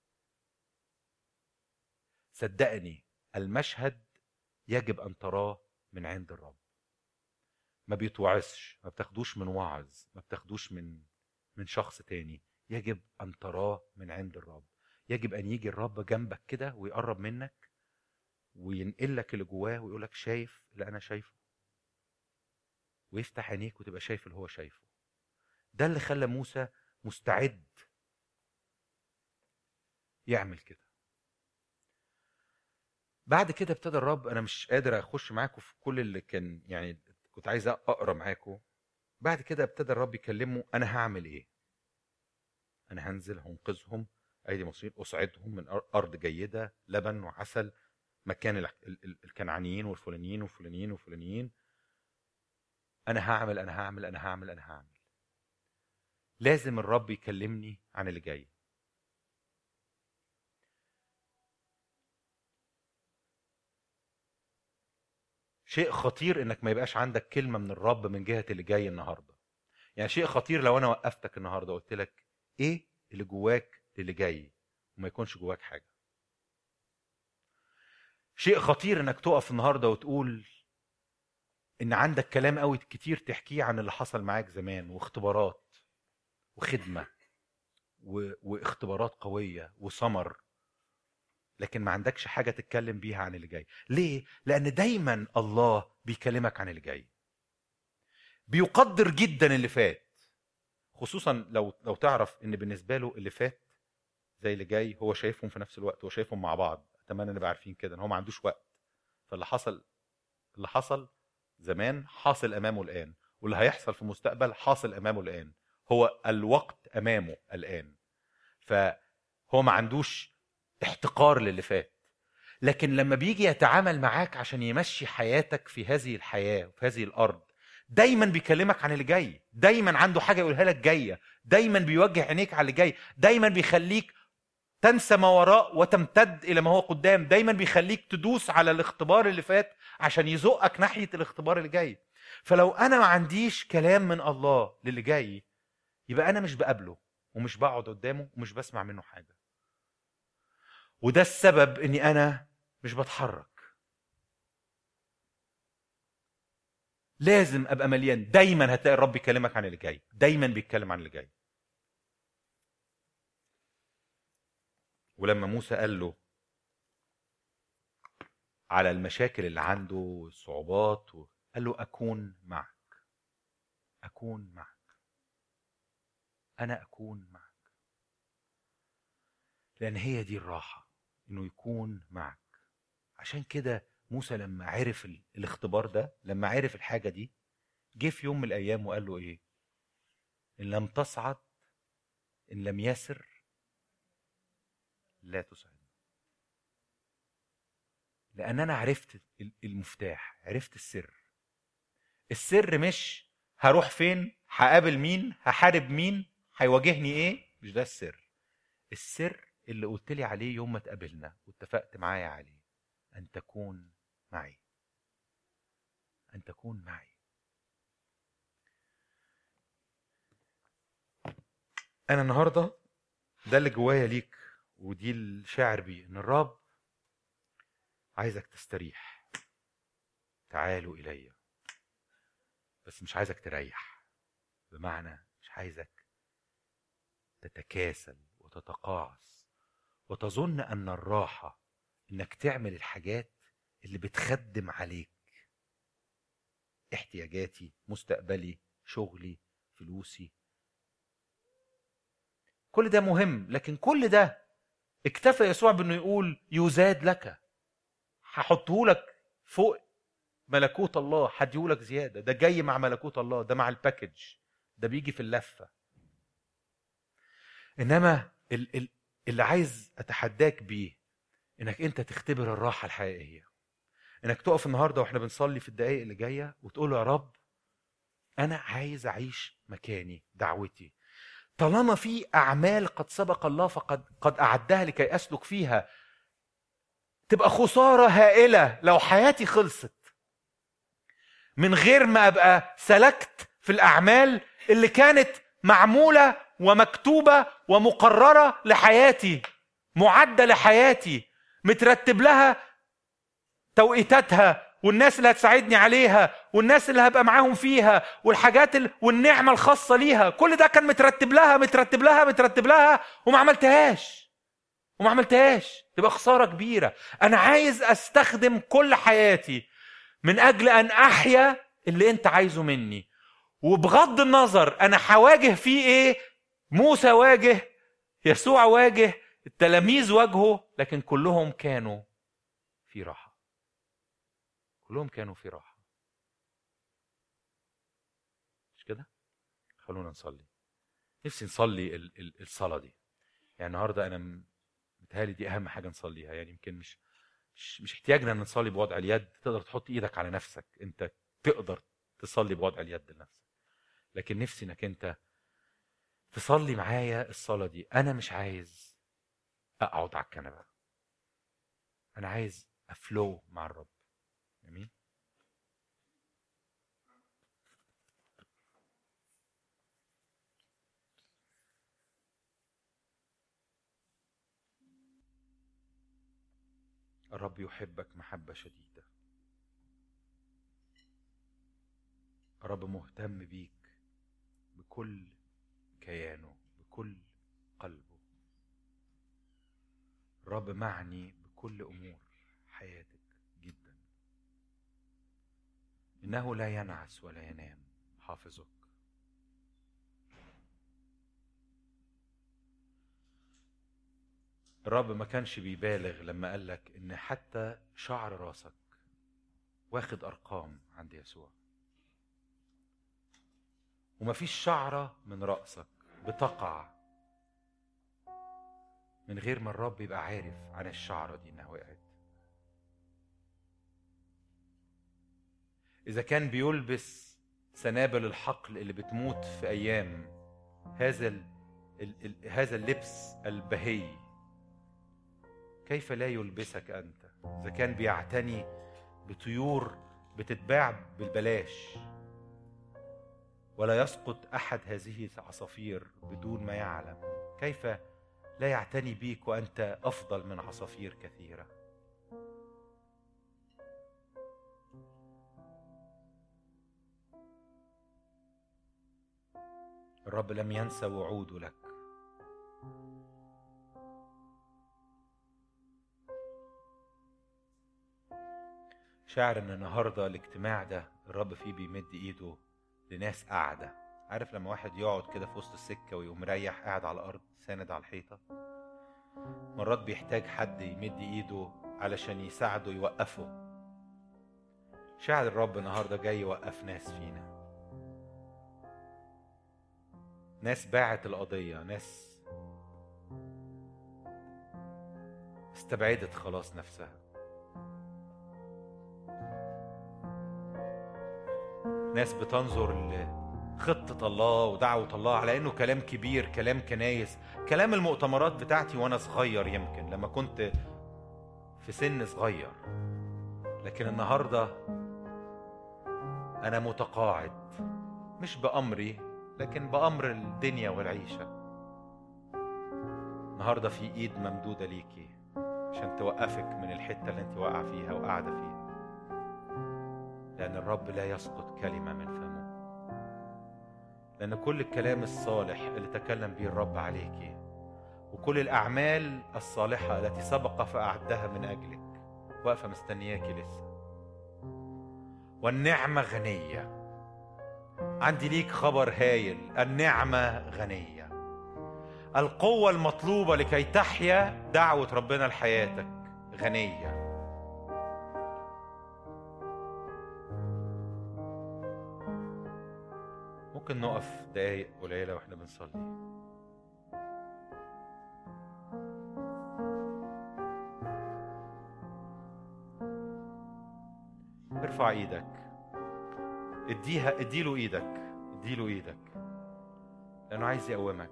صدقني المشهد يجب ان تراه من عند الرب ما بيتوعظش ما بتاخدوش من وعظ ما بتاخدوش من من شخص تاني يجب ان تراه من عند الرب يجب ان يجي الرب جنبك كده ويقرب منك وينقل لك اللي جواه ويقول لك شايف اللي انا شايفه ويفتح عينيك وتبقى شايف اللي هو شايفه ده اللي خلى موسى مستعد يعمل كده بعد كده ابتدى الرب انا مش قادر اخش معاكم في كل اللي كان يعني كنت عايز اقرا معاكم بعد كده ابتدى الرب يكلمه انا هعمل ايه انا هنزل هنقذهم ايدي مصريين اسعدهم من ارض جيده لبن وعسل مكان الكنعانيين والفلانيين والفلانيين والفلانيين انا هعمل انا هعمل انا هعمل انا هعمل لازم الرب يكلمني عن اللي جاي شيء خطير انك ما يبقاش عندك كلمه من الرب من جهه اللي جاي النهارده يعني شيء خطير لو انا وقفتك النهارده وقلت لك ايه اللي جواك للي جاي وما يكونش جواك حاجه شيء خطير انك تقف النهارده وتقول ان عندك كلام قوي كتير تحكيه عن اللي حصل معاك زمان واختبارات وخدمه و... واختبارات قويه وثمر لكن ما عندكش حاجه تتكلم بيها عن اللي جاي ليه لان دايما الله بيكلمك عن اللي جاي بيقدر جدا اللي فات خصوصا لو لو تعرف ان بالنسبه له اللي فات زي اللي جاي هو شايفهم في نفس الوقت هو شايفهم مع بعض اتمنى نبقى عارفين كده ان هو ما عندوش وقت فاللي حصل اللي حصل زمان حاصل امامه الان واللي هيحصل في المستقبل حاصل امامه الان هو الوقت امامه الان فهو ما عندوش احتقار للي فات لكن لما بيجي يتعامل معاك عشان يمشي حياتك في هذه الحياه وفي هذه الارض دايما بيكلمك عن اللي جاي دايما عنده حاجه يقولها لك جايه دايما بيوجه عينيك على اللي جاي دايما بيخليك تنسى ما وراء وتمتد الى ما هو قدام دايما بيخليك تدوس على الاختبار اللي فات عشان يزقك ناحيه الاختبار اللي جاي فلو انا ما عنديش كلام من الله للي جاي يبقى انا مش بقابله ومش بقعد قدامه ومش بسمع منه حاجه وده السبب اني انا مش بتحرك لازم ابقى مليان دايما هتلاقي الرب يكلمك عن اللي جاي دايما بيتكلم عن اللي جاي ولما موسى قال له على المشاكل اللي عنده والصعوبات قال له اكون معك اكون معك انا اكون معك لان هي دي الراحه انه يكون معك عشان كده موسى لما عرف الاختبار ده لما عرف الحاجه دي جه في يوم من الايام وقال له ايه ان لم تصعد ان لم يسر لا تسعد لان انا عرفت المفتاح عرفت السر السر مش هروح فين هقابل مين هحارب مين هيواجهني ايه مش ده السر السر اللي قلت لي عليه يوم ما اتقابلنا واتفقت معايا عليه ان تكون معي ان تكون معي انا النهارده ده اللي جوايا ليك ودي الشاعر بيه ان الرب عايزك تستريح تعالوا الي بس مش عايزك تريح بمعنى مش عايزك تتكاسل وتتقاعس وتظن ان الراحه انك تعمل الحاجات اللي بتخدم عليك احتياجاتي مستقبلي شغلي فلوسي كل ده مهم لكن كل ده اكتفى يسوع بانه يقول يزاد لك هحطه لك فوق ملكوت الله هديهولك زياده ده جاي مع ملكوت الله ده مع الباكج ده بيجي في اللفه انما اللي عايز اتحداك بيه انك انت تختبر الراحه الحقيقيه انك تقف النهارده واحنا بنصلي في الدقائق اللي جايه وتقول يا رب انا عايز اعيش مكاني دعوتي طالما في اعمال قد سبق الله فقد قد اعدها لكي اسلك فيها تبقى خساره هائله لو حياتي خلصت من غير ما ابقى سلكت في الاعمال اللي كانت معموله ومكتوبه ومقرره لحياتي معده لحياتي مترتب لها توقيتاتها والناس اللي هتساعدني عليها والناس اللي هبقى معاهم فيها والحاجات ال... والنعمه الخاصه ليها كل ده كان مترتب لها مترتب لها مترتب لها وما عملتهاش وما عملتهاش تبقى خساره كبيره انا عايز استخدم كل حياتي من اجل ان احيا اللي انت عايزه مني وبغض النظر انا هواجه فيه ايه موسى واجه يسوع واجه التلاميذ واجهوا لكن كلهم كانوا في راحه كلهم كانوا في راحه مش كده خلونا نصلي نفسي نصلي الصلاه دي يعني النهارده انا متهيألي دي اهم حاجه نصليها يعني يمكن مش مش مش احتياجنا ان نصلي بوضع اليد تقدر تحط ايدك على نفسك انت تقدر تصلي بوضع اليد لنفسك لكن نفسي انك انت تصلي معايا الصلاه دي انا مش عايز اقعد على الكنبه انا عايز افلو مع الرب امين الرب يحبك محبة شديدة الرب مهتم بيك بكل كيانه بكل قلبه الرب معني بكل أمور حياتك جدا إنه لا ينعس ولا ينام حافظك الرب ما كانش بيبالغ لما قال لك ان حتى شعر راسك واخد ارقام عند يسوع ومفيش شعرة من رأسك بتقع من غير ما الرب يبقى عارف عن الشعرة دي انها وقعت إذا كان بيلبس سنابل الحقل اللي بتموت في أيام هذا ال ال هذا اللبس البهي كيف لا يلبسك أنت إذا كان بيعتني بطيور بتتباع بالبلاش ولا يسقط أحد هذه العصافير بدون ما يعلم كيف لا يعتني بيك وأنت أفضل من عصافير كثيرة الرب لم ينسى وعوده لك شاعر ان النهارده الاجتماع ده الرب فيه بيمد ايده لناس قاعده عارف لما واحد يقعد كده في وسط السكه ويقوم مريح قاعد على الارض ساند على الحيطه مرات بيحتاج حد يمد ايده علشان يساعده يوقفه شاعر الرب النهارده جاي يوقف ناس فينا ناس باعت القضيه ناس استبعدت خلاص نفسها ناس بتنظر لخطة الله ودعوة الله على انه كلام كبير كلام كنايس كلام المؤتمرات بتاعتي وانا صغير يمكن لما كنت في سن صغير لكن النهاردة انا متقاعد مش بأمري لكن بأمر الدنيا والعيشة النهاردة في ايد ممدودة ليكي عشان توقفك من الحتة اللي انت واقعة فيها وقاعدة فيها لأن الرب لا يسقط كلمة من فمه لأن كل الكلام الصالح اللي تكلم به الرب عليك وكل الأعمال الصالحة التي سبق فأعدها من أجلك واقفة مستنياكي لسه والنعمة غنية عندي ليك خبر هايل النعمة غنية القوة المطلوبة لكي تحيا دعوة ربنا لحياتك غنية ممكن نقف دقايق قليلة واحنا بنصلي ارفع ايدك اديها اديله ايدك اديله ايدك لانه عايز يقومك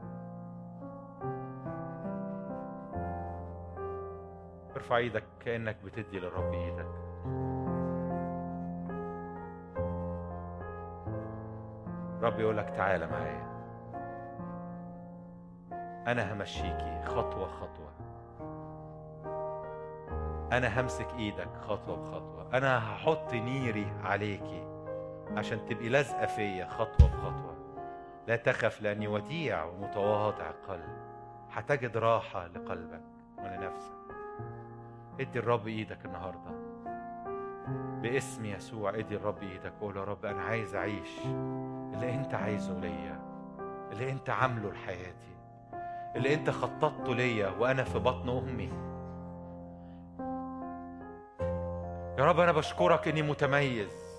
ارفع ايدك كانك بتدي للرب ايدك رب يقول لك تعالى معايا انا همشيكي خطوه خطوه انا همسك ايدك خطوه بخطوه انا هحط نيري عليكي عشان تبقي لازقه فيا خطوه بخطوه لا تخف لاني وديع ومتواضع قلب هتجد راحه لقلبك ولنفسك ادي الرب ايدك النهارده باسم يسوع ادي الرب ايدك قول يا رب انا عايز اعيش اللي انت عايزه ليا اللي انت عامله لحياتي اللي انت خططته ليا وانا في بطن امي يا رب انا بشكرك اني متميز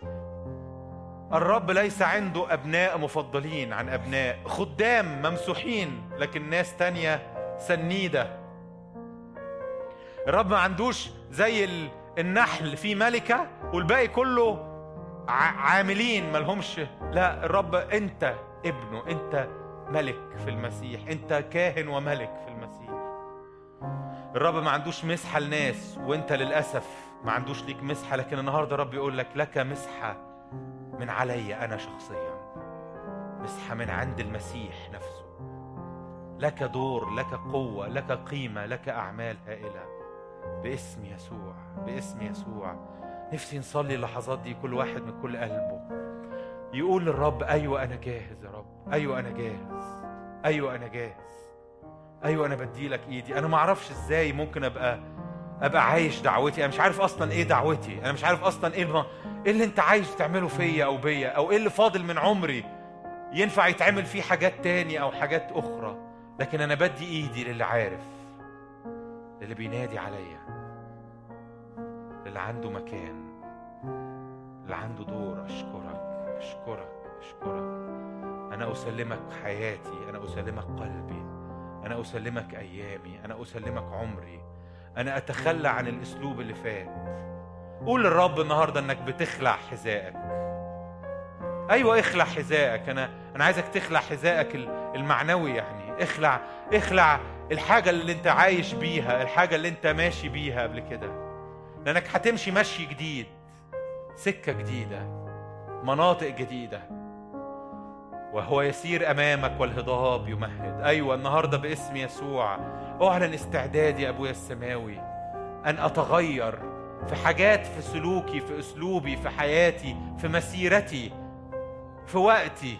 الرب ليس عنده ابناء مفضلين عن ابناء خدام ممسوحين لكن ناس تانية سنيده الرب ما عندوش زي النحل في ملكة والباقي كله عاملين ملهمش لا الرب انت ابنه انت ملك في المسيح انت كاهن وملك في المسيح الرب ما عندوش مسحة لناس وانت للأسف ما عندوش ليك مسحة لكن النهاردة الرب يقول لك لك مسحة من علي أنا شخصيا مسحة من عند المسيح نفسه لك دور لك قوة لك قيمة لك أعمال هائلة باسم يسوع باسم يسوع نفسي نصلي اللحظات دي كل واحد من كل قلبه يقول للرب ايوه انا جاهز يا رب ايوه انا جاهز ايوه انا جاهز ايوه انا بدي لك ايدي انا ما اعرفش ازاي ممكن ابقى ابقى عايش دعوتي انا مش عارف اصلا ايه دعوتي انا مش عارف اصلا ايه الم... ايه اللي انت عايز تعمله فيا او بيا او ايه اللي فاضل من عمري ينفع يتعمل فيه حاجات تاني او حاجات اخرى لكن انا بدي ايدي للي عارف للي بينادي عليا للي عنده مكان اللي عنده دور أشكرك أشكرك أشكرك أنا أسلمك حياتي أنا أسلمك قلبي أنا أسلمك أيامي أنا أسلمك عمري أنا أتخلى عن الأسلوب اللي فات قول للرب النهاردة إنك بتخلع حذائك أيوة اخلع حذائك أنا أنا عايزك تخلع حذائك المعنوي يعني اخلع اخلع الحاجة اللي أنت عايش بيها الحاجة اللي أنت ماشي بيها قبل كده لأنك هتمشي مشي جديد سكة جديدة مناطق جديدة وهو يسير أمامك والهضاب يمهد أيوة النهاردة باسم يسوع أعلن استعدادي يا أبويا السماوي أن أتغير في حاجات في سلوكي في أسلوبي في حياتي في مسيرتي في وقتي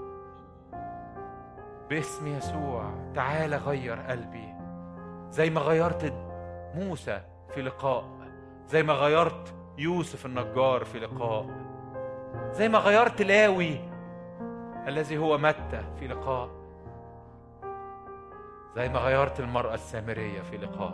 باسم يسوع تعال غير قلبي زي ما غيرت موسى في لقاء زي ما غيرت يوسف النجار في لقاء زي ما غيرت لاوي الذي هو متى في لقاء زي ما غيرت المرأة السامرية في لقاء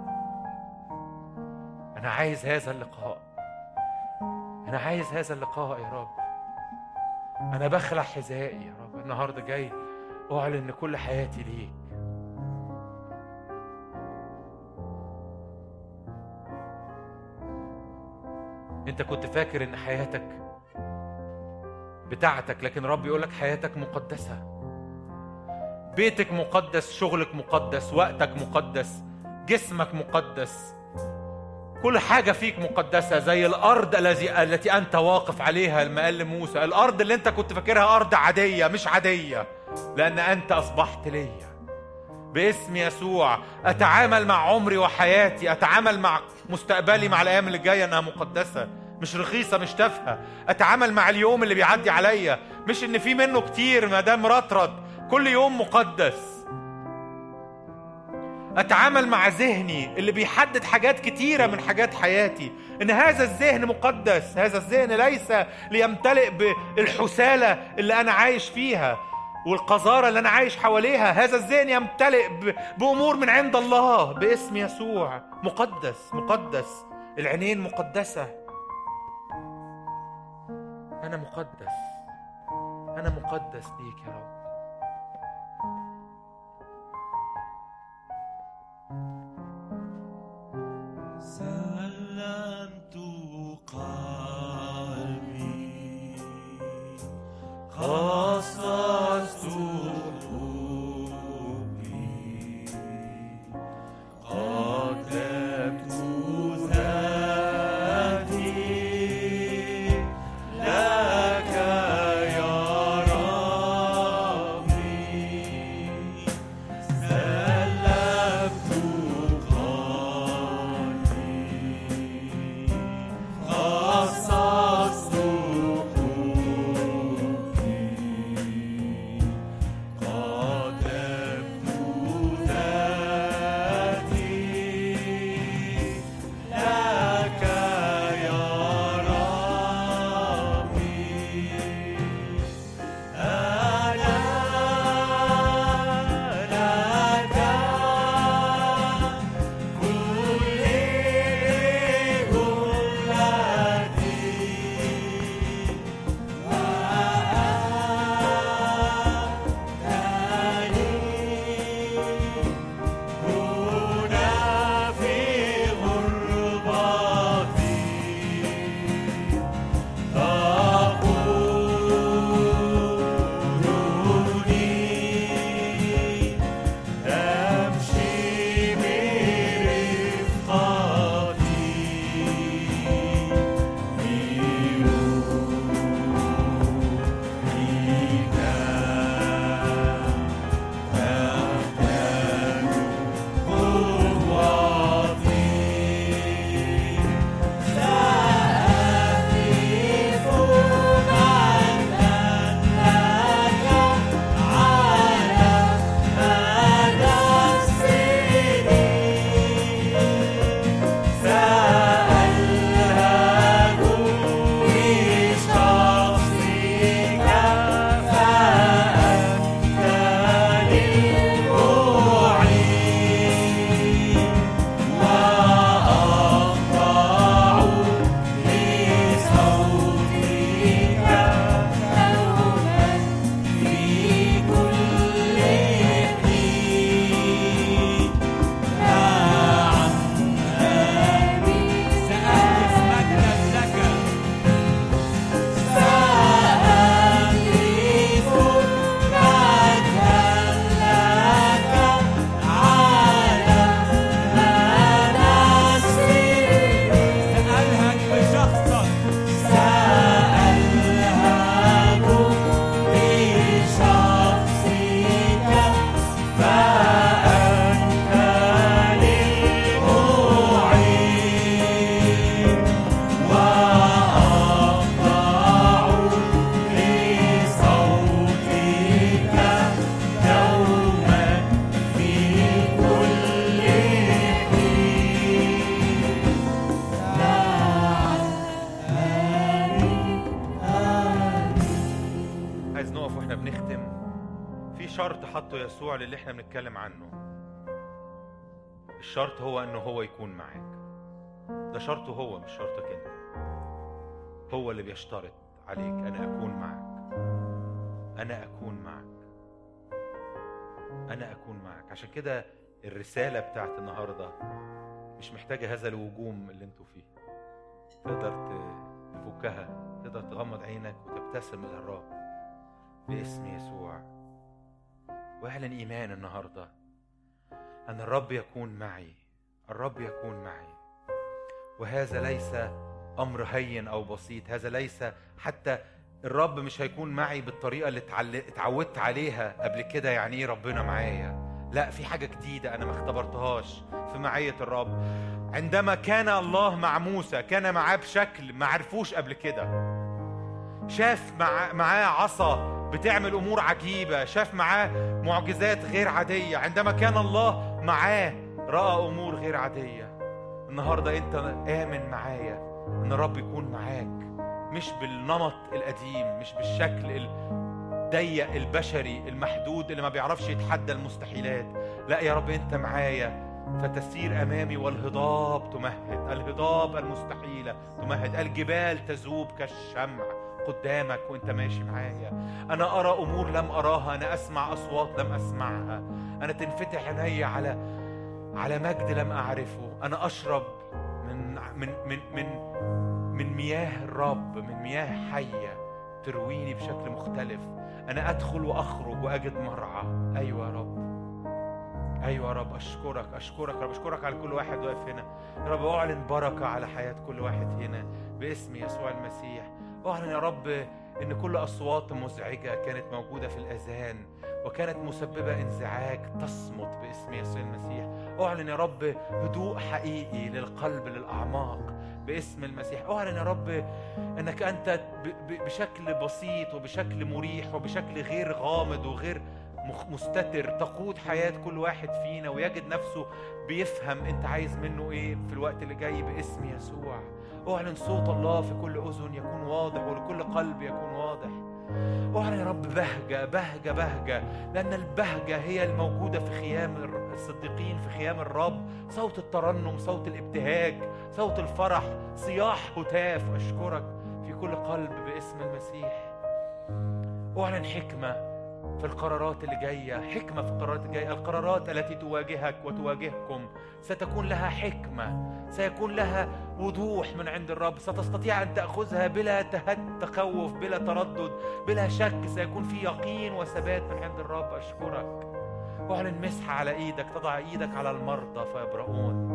أنا عايز هذا اللقاء أنا عايز هذا اللقاء يا رب أنا بخلع حذائي يا رب النهاردة جاي أعلن إن كل حياتي ليك انت كنت فاكر ان حياتك بتاعتك لكن رب يقول لك حياتك مقدسه بيتك مقدس شغلك مقدس وقتك مقدس جسمك مقدس كل حاجه فيك مقدسه زي الارض الذي التي انت واقف عليها لما قال لموسى الارض اللي انت كنت فاكرها ارض عاديه مش عاديه لان انت اصبحت ليا باسم يسوع اتعامل مع عمري وحياتي اتعامل مع مستقبلي مع الايام اللي جايه انها مقدسه مش رخيصه مش تافهه اتعامل مع اليوم اللي بيعدي عليا مش ان في منه كتير ما دام رطرط كل يوم مقدس اتعامل مع ذهني اللي بيحدد حاجات كتيره من حاجات حياتي ان هذا الذهن مقدس هذا الذهن ليس ليمتلئ بالحساله اللي انا عايش فيها والقذارة اللي أنا عايش حواليها هذا الذهن يمتلئ بأمور من عند الله باسم يسوع مقدس مقدس العينين مقدسة أنا مقدس أنا مقدس ليك يا رب سلمت قلبي خصصت الشرط هو انه هو يكون معاك ده شرطه هو مش شرطك انت هو اللي بيشترط عليك انا اكون معك انا اكون معك انا اكون معك عشان كده الرساله بتاعت النهارده مش محتاجه هذا الوجوم اللي انتوا فيه تقدر تفكها تقدر تغمض عينك وتبتسم الى الرب باسم يسوع واعلن ايمان النهارده أن الرب يكون معي الرب يكون معي وهذا ليس أمر هين أو بسيط هذا ليس حتى الرب مش هيكون معي بالطريقة اللي اتعودت عليها قبل كده يعني إيه ربنا معايا لا في حاجة جديدة أنا ما اختبرتهاش في معية الرب عندما كان الله مع موسى كان معاه بشكل ما عرفوش قبل كده شاف مع معاه عصا بتعمل امور عجيبه شاف معاه معجزات غير عاديه عندما كان الله معاه راى امور غير عاديه النهارده انت امن معايا ان الرب يكون معاك مش بالنمط القديم مش بالشكل الضيق البشري المحدود اللي ما بيعرفش يتحدى المستحيلات لا يا رب انت معايا فتسير امامي والهضاب تمهد الهضاب المستحيله تمهد الجبال تذوب كالشمع قدامك وانت ماشي معايا انا ارى امور لم اراها انا اسمع اصوات لم اسمعها انا تنفتح عيني على على مجد لم اعرفه انا اشرب من من من من من مياه الرب من مياه حيه ترويني بشكل مختلف انا ادخل واخرج واجد مرعى ايوه يا رب ايوه يا رب اشكرك اشكرك يا رب اشكرك على كل واحد واقف هنا يا رب اعلن بركه على حياه كل واحد هنا باسم يسوع المسيح اعلن يا رب ان كل اصوات مزعجه كانت موجوده في الاذان وكانت مسببه انزعاج تصمت باسم يسوع المسيح اعلن يا رب هدوء حقيقي للقلب للاعماق باسم المسيح اعلن يا رب انك انت ب- ب- بشكل بسيط وبشكل مريح وبشكل غير غامض وغير مخ- مستتر تقود حياة كل واحد فينا ويجد نفسه بيفهم انت عايز منه ايه في الوقت اللي جاي باسم يسوع اعلن صوت الله في كل اذن يكون واضح ولكل قلب يكون واضح اعلن يا رب بهجة بهجة بهجة لأن البهجة هي الموجودة في خيام الر- الصديقين في خيام الرب صوت الترنم صوت الابتهاج صوت الفرح صياح هتاف أشكرك في كل قلب باسم المسيح اعلن حكمة في القرارات اللي جاية حكمة في القرارات الجاية القرارات التي تواجهك وتواجهكم ستكون لها حكمة سيكون لها وضوح من عند الرب ستستطيع أن تأخذها بلا تهت تخوف بلا تردد بلا شك سيكون في يقين وثبات من عند الرب أشكرك اعلن مسحة على إيدك تضع إيدك على المرضى فيبرؤون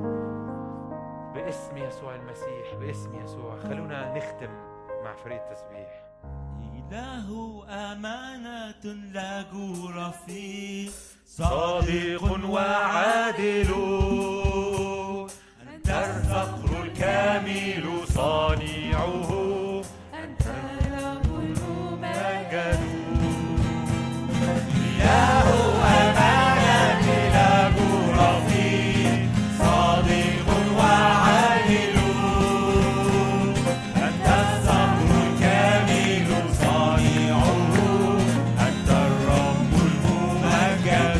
باسم يسوع المسيح باسم يسوع خلونا نختم مع فريق التسبيح إله أمانة له رفيق صادق وعادل أنت الصخر الكامل صانعه أنت رب المجد إله أمانة له رفيق صادق وعادل أنت الصبر الكامل صانعه أنت الرب الممجد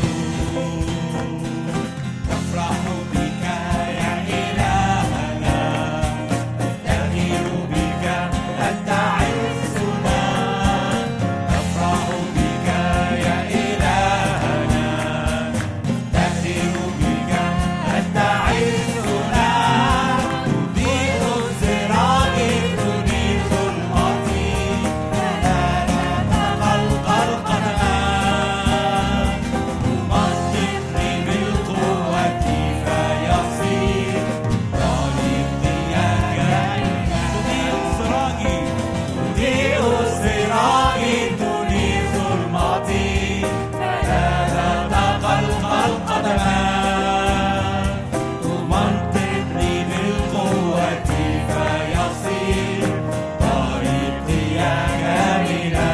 نفرح بك يا إلهنا نفتخر بك أنت عزنا نفرح بك يا إلهنا نفتخر بك أنت عزنا تضيء السراج تنير ظلمة فلا نتقلقل القدمان تمطرني بالقوة فيصير طريق ضياء تضيء السراج تضيء السراج تنير ظلمتي فلا تتقلقل القدمان تمنطقني بالقوة فيصير طريقي كاملا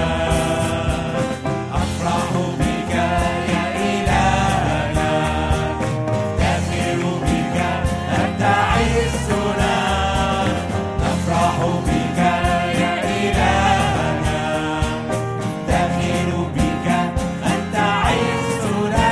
أفرح بك يا إلهنا نفتخر بك أنت عزنا نفرح بك يا إلهنا نفتخر بك أنت عزنا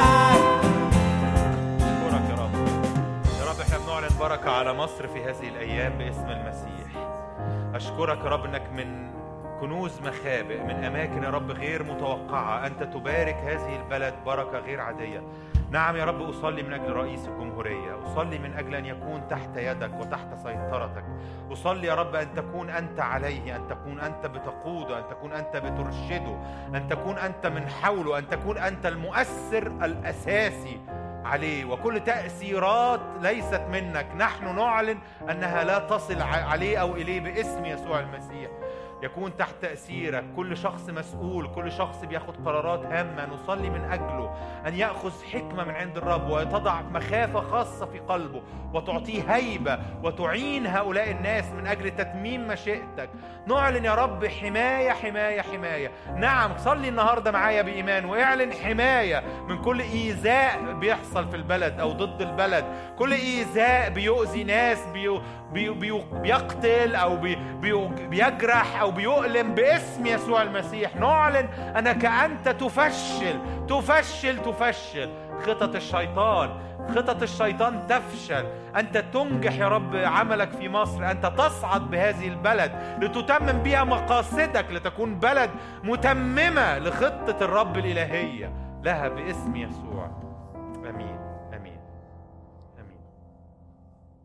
أشكرك يا رب يا رب احنا بنعلن بركة على مصر في هذه الأيام باسم المسيح أشكرك يا رب إنك من كنوز مخابئ من أماكن يا رب غير متوقعة أنت تبارك هذه البلد بركة غير عادية نعم يا رب أصلي من أجل رئيس الجمهورية أصلي من أجل أن يكون تحت يدك وتحت سيطرتك أصلي يا رب أن تكون أنت عليه أن تكون أنت بتقوده أن تكون أنت بترشده أن تكون أنت من حوله أن تكون أنت المؤثر الأساسي عليه وكل تأثيرات ليست منك نحن نعلن أنها لا تصل ع- عليه أو إليه باسم يسوع المسيح يكون تحت تأثيرك كل شخص مسؤول كل شخص بياخد قرارات هامة نصلي من أجله أن يأخذ حكمة من عند الرب وتضع مخافة خاصة في قلبه وتعطيه هيبة وتعين هؤلاء الناس من أجل تتميم مشيئتك نعلن يا رب حماية حماية حماية نعم صلي النهاردة معايا بإيمان واعلن حماية من كل إيذاء بيحصل في البلد أو ضد البلد كل إيذاء بيؤذي ناس بيو بي بي بيقتل أو بي بي بيجرح أو وبيؤلم باسم يسوع المسيح نعلن انك انت تفشل تفشل تفشل خطط الشيطان خطط الشيطان تفشل انت تنجح يا رب عملك في مصر انت تصعد بهذه البلد لتتمم بها مقاصدك لتكون بلد متممه لخطه الرب الالهيه لها باسم يسوع امين